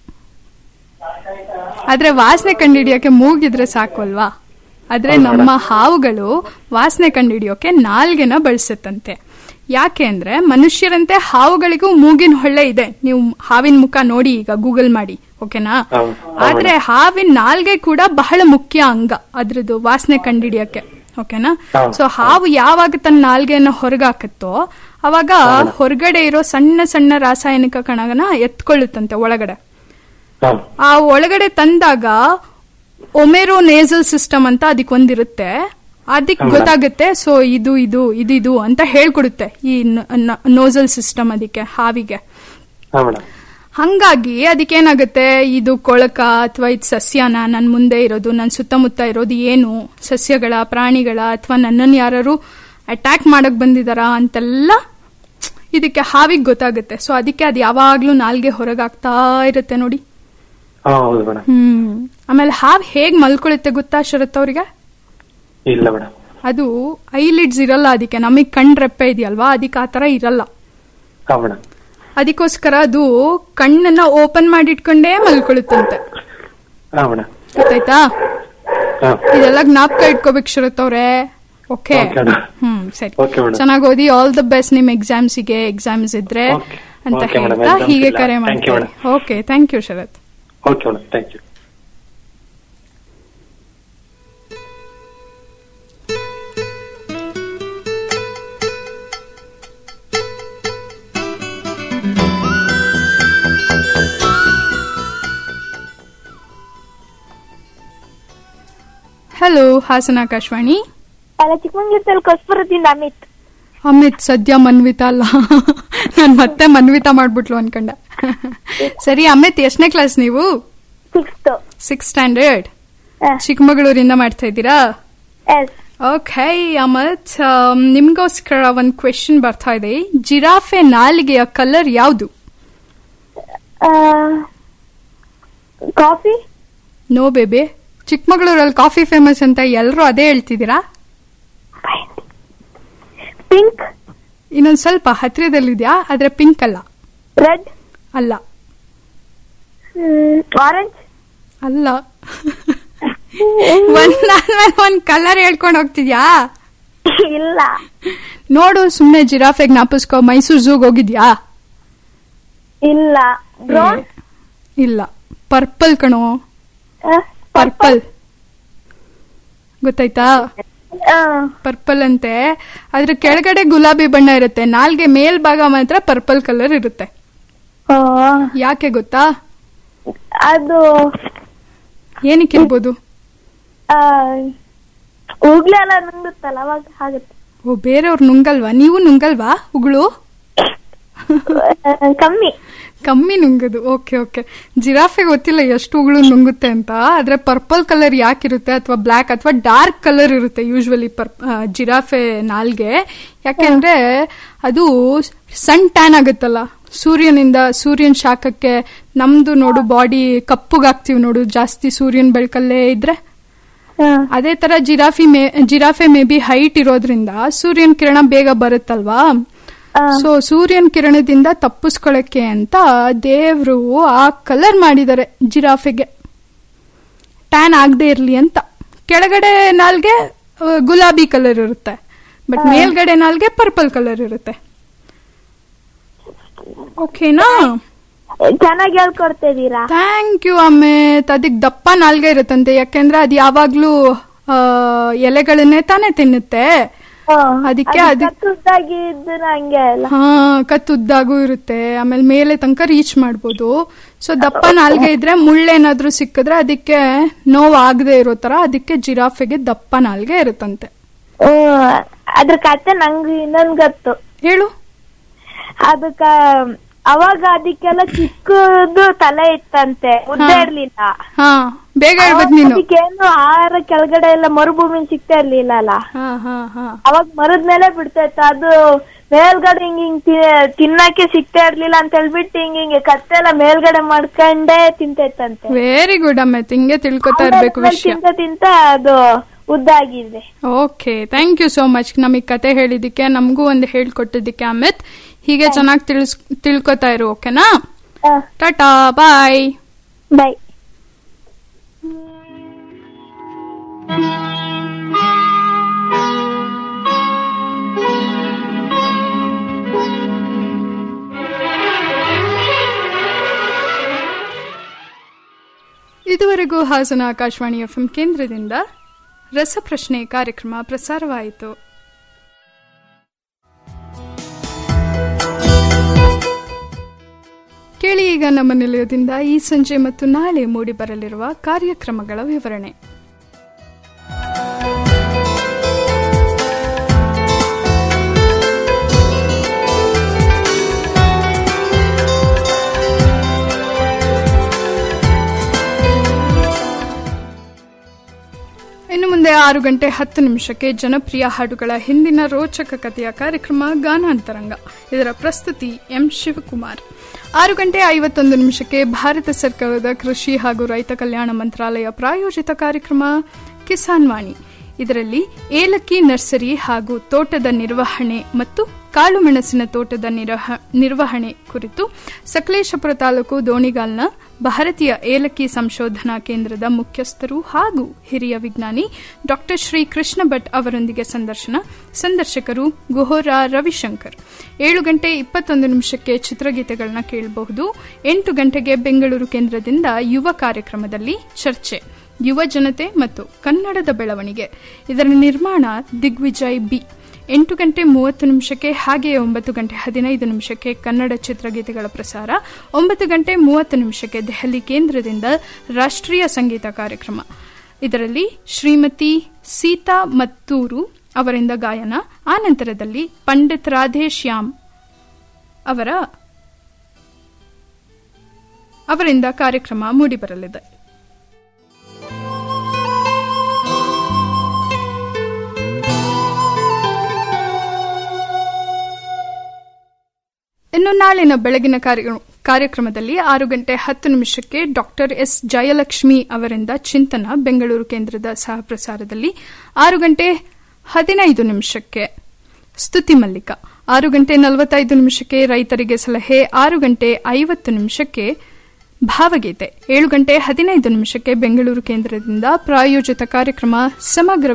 ಆದ್ರೆ ವಾಸನೆ ಕಂಡಿಡಿಯೋಕೆ ಮೂಗಿದ್ರೆ ಸಾಕು ಅಲ್ವಾ ಆದ್ರೆ ಹೌದು ನಮ್ಮ ಹಾವುಗಳು ವಾಸನೆ ಕಂಡಿಡಿಯೋಕೆ ನಾಲ್ಗೆನ ಬಳಸುತ್ತಂತೆ ಯಾಕೆ ಅಂದ್ರೆ ಮನುಷ್ಯರಂತೆ ಹಾವುಗಳಿಗೂ ಮೂಗಿನ ಹೊಳ್ಳೆ ಇದೆ ನೀವು ಹಾವಿನ ಮುಖ ನೋಡಿ ಈಗ ಗೂಗಲ್ ಮಾಡಿ ಓಕೆನಾ ಹೌದು. ಆದ್ರೆ ಹಾವಿನ ನಾಲ್ಗೆ ಕೂಡ ಬಹಳ ಮುಖ್ಯ ಅಂಗ ಅದ್ರದ್ದು ವಾಸನೆ ಕಂಡಿಡಿಯಕ್ಕೆ ಓಕೆನಾ ಹೌದು. ಸೊ ಹಾವು ಯಾವಾಗ ತನ್ನ ನಾಲ್ಗೆಯನ್ನು ಹೊರಗಾಕತ್ತೋ ಅವಾಗ ಹೊರಗಡೆ ಇರೋ ಸಣ್ಣ ಸಣ್ಣ ರಾಸಾಯನಿಕ ಕಣಗನ ಎತ್ಕೊಳ್ಳುತ್ತಂತೆ ಒಳಗಡೆ ಆ ಒಳಗಡೆ ತಂದಾಗ ಒಮೆರೋ ನೇಸಲ್ ಸಿಸ್ಟಮ್ ಅಂತ ಅದಕ್ಕೆ ಒಂದಿರುತ್ತೆ ಅದಕ್ಕೆ ಹೌದಾ? ಗೊತ್ತಾಗುತ್ತೆ ಸೊ ಇದು ಇದು ಇದು ಇದು ಅಂತ ಹೇಳ್ಕೊಡುತ್ತೆ ಈ ನೋಸಲ್ ಸಿಸ್ಟಮ್ ಅದಕ್ಕೆ ಹಾವಿಗೆ ಹಾ ಮೇಡಮ್ ಹಂಗಾಗಿ ಅದಕ್ಕೇನಾಗುತ್ತೆ ಇದು ಕೊಳಕ ಅಥವಾ ಇದು ಸಸ್ಯನ ನನ್ನ ಮುಂದೆ ಇರೋದು ನನ್ನ ಸುತ್ತಮುತ್ತ ಇರೋದು ಏನು ಸಸ್ಯಗಳ ಪ್ರಾಣಿಗಳ ಅಥವಾ ನನ್ನನ್ನು ಯಾರು ಅಟ್ಯಾಕ್ ಮಾಡಕ್ ಬಂದಿದಾರಾ ಅಂತೆಲ್ಲ ಇದಕ್ಕೆ ಹಾವಿಗೆ ಗೊತ್ತಾಗುತ್ತೆ ಸೊ ಅದಕ್ಕೆ ಅದು ಯಾವಾಗ್ಲೂ ನಾಲ್ಗೆ ಹೊರಗಾಗ್ತಾ ಇರುತ್ತೆ ನೋಡಿ ಹಾ ಹೌದು ಮೇಡಮ್ ಹ್ಮ್ ಆಮೇಲೆ ಹಾವ್ ಹೇಗ್ ಮಲ್ಕೊಳ್ಳುತ್ತೆ ಗೊತ್ತಾ ಶರತ್ ಅವ್ರಿಗೆ ಇಲ್ಲ ಮೇಡಮ್ ಅದು ಐಲಿಡ್ಸ್ ಇರಲ್ಲ ಅದಕ್ಕೆ ನಮಗ್ ಕಣ್ ರೆಪ್ಪೆ ಇದೆಯಲ್ವಾ ಅದಕ್ಕೆ ಆ ತರ ಇರಲ್ಲ ಹಾ ಮೇಡಮ್ ಅದಕ್ಕೋಸ್ಕರ ಅದು ಕಣ್ಣನ್ನ ಓಪನ್ ಮಾಡಿಟ್ಕೊಂಡೇ ಮಲ್ಕೊಳ್ಳುತ್ತಂತೆ ಹಾ ಮೇಡಮ್ ಗೊತ್ತಾಯ್ತಾ ಹಾ ಇದೆಲ್ಲ ಜ್ಞಾಪಕ ಇಟ್ಕೋಬೇಕು ಶರತ್ ಅವ್ರೆ ಓಕೆ Okay, madam. ಹ್ಮ್ ಸರಿ Okay, madam. ಚೆನ್ನಾಗಿ ಓದಿ ಆಲ್ ದ ಬೆಸ್ಟ್ ನಿಮ್ ಎಕ್ಸಾಮ್ಸಿಗೆ ಎಕ್ಸಾಮ್ಸ್ ಇದ್ರೆ ಅಂತ Okay, madam. ಹೇಳ್ತಾ Exams ಹೀಗೆ ಇಲ್ಲ. ಕರೆ Thank you, ಮಾಡ್ತಾರೆ okay thank you Sharath okay madam thank you hello Hassan Akashvani ಅಲ್ಲ ಚಿಕ್ಕಮಂಗ್ಳೂರ್ ಕೊಸ್ಪುರದಿಂದ ಅಮಿತ್ ಅಮಿತ್ ಸದ್ಯ ಮನ್ವಿತಾ ಅಲ್ಲ ನಾನ್ ಮತ್ತೆ ಮನ್ವಿತಾ ಮಾಡ್ಬಿಟ್ಲು ಅನ್ಕೊಂಡೆ ಸರಿ ಅಮಿತ್ ಎಷ್ಟನೇ ಕ್ಲಾಸ್ ನೀವು ಸಿಕ್ಸ್ತ್ ಸಿಕ್ಸ್ ಸ್ಟ್ಯಾಂಡರ್ಡ್ ಚಿಕ್ಕಮಗಳೂರಿಂದ ಮಾಡ್ತಾ ಇದ್ದೀರಾ ಎಸ್ ಓಕೆ ಅಮಿತ್ ಆಮ್, ನಿಮ್ಗೋಸ್ಕರ ಒಂದ್ ಕ್ವೆಶನ್ ಬರ್ತಾ ಇದೆ ಜಿರಾಫೆ ನಾಲಿಗೆಯ ಕಲರ್ ಯಾವುದು ಕಾಫಿ ನೋ ಬೇಬಿ ಚಿಕ್ಕಮಗಳೂರಲ್ಲಿ ಕಾಫಿ ಫೇಮಸ್ ಅಂತ ಎಲ್ಲರೂ ಅದೇ ಹೇಳ್ತಿದ್ದೀರಾ ಪಿಂಕ್ ಇನ್ನೊಂದ್ ಸ್ವಲ್ಪ ಹತ್ತಿರದಲ್ಲಿದ್ಯಾ ಆದ್ರೆ ಪಿಂಕ್ ಅಲ್ಲ ರೆಡ್ ಅಲ್ಲ ಆರೆಂಜ್ ಅಲ್ಲ ಒಂದಾದ್ಮೇಲೆ ಒಂದ್ ಕಲರ್ ಹೇಳ್ಕೊಂಡು ಹೋಗ್ತಿದ್ಯಾ ಇಲ್ಲ ನೋಡು ಸುಮ್ನೆ ಜಿರಾಫೆ ಜ್ಞಾಪಿಸ್ಕೋ ಮೈಸೂರು ಝೂಗ್ ಹೋಗಿದ್ಯಾ ಇಲ್ಲ ಬ್ರೌನ್ ಇಲ್ಲ ಪರ್ಪಲ್ ಕಣೋ ಪರ್ಪಲ್ ಗೊತ್ತಾಯ್ತಾ ಪರ್ಪಲ್ ಅಂತೆ ಅದ್ರ ಕೆಳಗಡೆ ಗುಲಾಬಿ ಬಣ್ಣ ಇರುತ್ತೆ ನಾಲ್ಗೆ ಮೇಲ್ಭಾಗ ಮಾತ್ರ ಪರ್ಪಲ್ ಕಲರ್ ಇರುತ್ತೆ ಯಾಕೆ ಗೊತ್ತಾ ಅದು ಏನಕ್ಕೆ ಇರ್ಬೋದು ಉಗ್ಲೆ ಎಲ್ಲ ನುಂಗುತ್ತಲ್ಲ ಅವಾಗ ಆಗುತ್ತೆ ಓ ಬೇರೆಯವ್ರು ನುಂಗಲ್ವಾ ನೀವು ನುಂಗಲ್ವಾ ಉಗುಳು ಕಮ್ಮಿ ಕಮ್ಮಿ ನುಂಗದು ಓಕೆ ಓಕೆ ಜಿರಾಫೆ ಗೊತ್ತಿಲ್ಲ ಎಷ್ಟು ಉಗುಳು ನುಂಗುತ್ತೆ ಅಂತ ಆದ್ರೆ ಪರ್ಪಲ್ ಕಲರ್ ಯಾಕಿರುತ್ತೆ ಅಥವಾ ಬ್ಲ್ಯಾಕ್ ಅಥವಾ ಡಾರ್ಕ್ ಕಲರ್ ಇರುತ್ತೆ ಯೂಶ್ವಲಿ ಪರ್ ಆ, ಜಿರಾಫೆ ನಾಲ್ಗೆ ಯಾಕೆಂದ್ರೆ ಅದು ಸನ್ ಟ್ಯಾನ್ ಆಗುತ್ತಲ್ಲ ಸೂರ್ಯನಿಂದ ಸೂರ್ಯನ ಶಾಖಕ್ಕೆ ನಮ್ದು ನೋಡು ಬಾಡಿ ಕಪ್ಪುಗಾಗ್ತೀವಿ ನೋಡು ಜಾಸ್ತಿ ಸೂರ್ಯನ ಬೆಳಕಲ್ಲೇ ಇದ್ರೆ ಅದೇ ತರ giraffe may giraffe may be height ಇರೋದ್ರಿಂದ ಸೂರ್ಯನ ಕಿರಣ ಬೇಗ ಬರುತ್ತಲ್ವಾ ಸೊ ಸೂರ್ಯನ ಕಿರಣದಿಂದ ತಪ್ಪಿಸ್ಕೊಳಕ್ಕೆ ಅಂತ ದೇವ್ರು ಆ ಕಲರ್ ಮಾಡಿದ್ದಾರೆ ಜಿರಾಫೆಗೆ ಟ್ಯಾನ್ ಆಗದೆ ಇರ್ಲಿ ಅಂತ ಕೆಳಗಡೆ ನಾಲ್ಗೆ ಆ, ಗುಲಾಬಿ ಕಲರ್ ಇರುತ್ತೆ ಬಟ್ ಮೇಲ್ಗಡೆ ನಾಲ್ಗೆ ಪರ್ಪಲ್ ಕಲರ್ ಇರುತ್ತೆ ಓಕೆನಾ ಚೆನ್ನಾಗಿ ಹೇಳ್ಕೊಡ್ತಾ ಇದೀರಾ ಥ್ಯಾಂಕ್ ಯು ಅಮಿತ್ ಅದಕ್ಕೆ ದಪ್ಪ ನಾಲ್ಗೆ ಇರುತ್ತಂತೆ ಯಾಕೆಂದ್ರೆ ಅದು ಯಾವಾಗ್ಲೂ ಆ, ಎಲೆಗಳನ್ನೇ ತಾನೇ ತಿನ್ನುತ್ತೆ ಅದಕ್ಕೆ ಅದು ಉದ್ದಾಗಿ ಇದ್ದು ಹಂಗೆ ಅಲ್ಲ ಹಾ ಕತ್ತುದ್ದಾಗೂ ಇರುತ್ತೆ ಆಮೇಲೆ ಮೇಲೆ ತನಕ ರೀಚ್ ಮಾಡ್ಬೋದು ಸೊ ದಪ್ಪ ನಾಲ್ಗೆ ಇದ್ರೆ ಮುಳ್ಳೇನಾದ್ರೂ ಸಿಕ್ಕಿದ್ರೆ ಅದಕ್ಕೆ ನೋವು ಆಗದೆ ಇರೋ ತರ ಅದಕ್ಕೆ ಜಿರಾಫೆಗೆ ದಪ್ಪ ನಾಲ್ಗೆ ಇರುತ್ತಂತೆ ಹ್ಮ್ ಅದ್ರ ಕತೆ ನಂಗೆ ಇನ್ನೊಂದ್ ಗೊತ್ತು ಹೇಳು ಅದಕ್ಕ ಅವಾಗ ಅದಕ್ಕೆಲ್ಲ ಚಿಕ್ಕದು ತಲೆ ಇತ್ತಂತೆ ಉದ್ದ ಹಾ. ಇರ್ಲಿಲ್ಲ ಹಾ ಬೇಗ ಹೇಳ್ಬೇಕು ನೀನು ಅದಕ್ಕೇನು ಆಹಾರ ಕೆಳಗಡೆ ಎಲ್ಲ ಮರುಭೂಮಿ ಸಿಗ್ತಾ ಇರ್ಲಿಲ್ಲ ಅಲ್ಲ ಹಾ ಹಾ ಹಾ ಅವಾಗ ಮರದ ಮೇಲೆ ಬಿಡ್ತಾ ಇತ್ತು ಅದು ಮೇಲ್ಗಡೆ ಹಿಂಗ್ ಹಿಂಗ್ ತಿ- ತಿನ್ನಕ್ಕೆ ಸಿಗ್ತಾ ಇರ್ಲಿಲ್ಲ ಅಂತ ಹೇಳ್ಬಿಟ್ಟು ಹಿಂಗ್ ಹಿಂಗೆ ಕತ್ತೆಲ್ಲ ಮೇಲ್ಗಡೆ ಮಾಡ್ಕೊಂಡೇ ತಿಂತಾ ಇತ್ತಂತೆ ವೆರಿ ಗುಡ್ ಅಮಿತ್ ಹಿಂಗೆ ತಿಳ್ಕೊತಾ ಇರ್ಬೇಕು ಆಮೇಲೆ ವಿಷಯ ತಿಂತ ತಿಂತ ಅದು ಉದ್ದ ಆಗಿದೆ okay thank you so much ನಮಗೆ ಕತೆ ಹೇಳಿದ್ದಕ್ಕೆ ನಮಗೂ ಒಂದು ಹೇಳ್ಕೊಟ್ಟಿದ್ದಕ್ಕೆ ಅಮಿತ್ ಹೀಗೆ ಚೆನ್ನಾಗಿ ತಿಳಿಸ್ ತಿಳ್ಕೊತಾ ಇರು ಓಕೆನಾ ಟಾಟಾ ಬಾಯ್ ಬಾಯ್ ಇದುವರೆಗೂ ಹಾಸನ ಆಕಾಶವಾಣಿ ಎಫ್ ಕೇಂದ್ರದಿಂದ ರಸಪ್ರಶ್ನೆ ಕಾರ್ಯಕ್ರಮ ಪ್ರಸಾರವಾಯಿತು ಕೇಳಿ ಈಗ ನಮ್ಮ ನಿಲಯದಿಂದ ಈ ಸಂಜೆ ಮತ್ತು ನಾಳೆ ಮೂಡಿಬರಲಿರುವ ಕಾರ್ಯಕ್ರಮಗಳ ವಿವರಣೆ ಇನ್ನು ಮುಂದೆ ಆರು ಗಂಟೆ ಹತ್ತು ನಿಮಿಷಕ್ಕೆ ಜನಪ್ರಿಯ ಹಾಡುಗಳ ಹಿಂದಿನ ರೋಚಕ ಕಥೆಯ ಕಾರ್ಯಕ್ರಮ ಗಾನಾಂತರಂಗ ಇದರ ಪ್ರಸ್ತುತಿ ಎಂ ಶಿವಕುಮಾರ್ ಆರು ಗಂಟೆ ಐವತ್ತೊಂದು ನಿಮಿಷಕ್ಕೆ ಭಾರತ ಸರ್ಕಾರದ ಕೃಷಿ ಹಾಗೂ ರೈತ ಕಲ್ಯಾಣ ಮಂತ್ರಾಲಯ ಪ್ರಾಯೋಜಿತ ಕಾರ್ಯಕ್ರಮ ಕಿಸಾನ್ ವಾಣಿ ಇದರಲ್ಲಿ ಏಲಕ್ಕಿ ನರ್ಸರಿ ಹಾಗೂ ತೋಟದ ನಿರ್ವಹಣೆ ಮತ್ತು ಕಾಳುಮೆಣಸಿನ ತೋಟದ ನಿರ್ವಹಣೆ ಕುರಿತು ಸಕಲೇಶಪುರ ತಾಲೂಕು ದೋಣಿಗಾಲ್ನ ಭಾರತೀಯ ಏಲಕ್ಕಿ ಸಂಶೋಧನಾ ಕೇಂದ್ರದ ಮುಖ್ಯಸ್ಥರು ಹಾಗೂ ಹಿರಿಯ ವಿಜ್ಞಾನಿ ಡಾ ಶ್ರೀ ಕೃಷ್ಣ ಭಟ್ ಅವರೊಂದಿಗೆ ಸಂದರ್ಶನ ಸಂದರ್ಶಕರು ಗುಹೋರಾ ರವಿಶಂಕರ್ ಏಳು ಗಂಟೆ ಇಪ್ಪತ್ತೊಂದು ನಿಮಿಷಕ್ಕೆ ಚಿತ್ರಗೀತೆಗಳನ್ನ ಕೇಳಬಹುದು ಎಂಟು ಗಂಟೆಗೆ ಬೆಂಗಳೂರು ಕೇಂದ್ರದಿಂದ ಯುವ ಕಾರ್ಯಕ್ರಮದಲ್ಲಿ ಚರ್ಚೆ ಯುವ ಜನತೆ ಮತ್ತು ಕನ್ನಡದ ಬೆಳವಣಿಗೆ ಇದರ ನಿರ್ಮಾಣ ದಿಗ್ವಿಜಯ್ ಬಿ ಎಂಟು ಗಂಟೆ ಮೂವತ್ತು ನಿಮಿಷಕ್ಕೆ ಹಾಗೆಯೇ ಒಂಬತ್ತು ಗಂಟೆ ಹದಿನೈದು ನಿಮಿಷಕ್ಕೆ ಕನ್ನಡ ಚಿತ್ರಗೀತೆಗಳ ಪ್ರಸಾರ ಒಂಬತ್ತು ಗಂಟೆ ಮೂವತ್ತು ನಿಮಿಷಕ್ಕೆ ದೆಹಲಿ ಕೇಂದ್ರದಿಂದ ರಾಷ್ಟ್ರೀಯ ಸಂಗೀತ ಕಾರ್ಯಕ್ರಮ ಇದರಲ್ಲಿ ಶ್ರೀಮತಿ ಸೀತಾ ಮತ್ತೂರು ಅವರಿಂದ ಗಾಯನ ಆನಂತರದಲ್ಲಿ ಪಂಡಿತ್ ರಾಧೇಶ್ಯಾಮ್ ಅವರ ಅವರಿಂದ ಕಾರ್ಯಕ್ರಮ ಮೂಡಿಬರಲಿದೆ ಇನ್ನು ನಾಳಿನ ಬೆಳಗಿನ ಕಾರ್ಯಕ್ರಮದಲ್ಲಿ ಆರು ಗಂಟೆ ಹತ್ತು ನಿಮಿಷಕ್ಕೆ ಡಾಕ್ಟರ್ ಎಸ್ ಜಯಲಕ್ಷ್ಮಿ ಅವರಿಂದ ಚಿಂತನ ಬೆಂಗಳೂರು ಕೇಂದ್ರದ ಸಹ ಪ್ರಸಾರದಲ್ಲಿ ಆರು ಗಂಟೆ ಹದಿನೈದು ನಿಮಿಷಕ್ಕೆ ಸ್ತುತಿ ಮಲ್ಲಿಕ ಆರು ಗಂಟೆ ನಲವತ್ತೈದು ನಿಮಿಷಕ್ಕೆ ರೈತರಿಗೆ ಸಲಹೆ ಆರು ಗಂಟೆ ಐವತ್ತು ನಿಮಿಷಕ್ಕೆ ಭಾವಗೀತೆ ಏಳು ಗಂಟೆ ಹದಿನೈದು ನಿಮಿಷಕ್ಕೆ ಬೆಂಗಳೂರು ಕೇಂದ್ರದಿಂದ ಪ್ರಾಯೋಜಿತ ಕಾರ್ಯಕ್ರಮ ಸಮಗ್ರ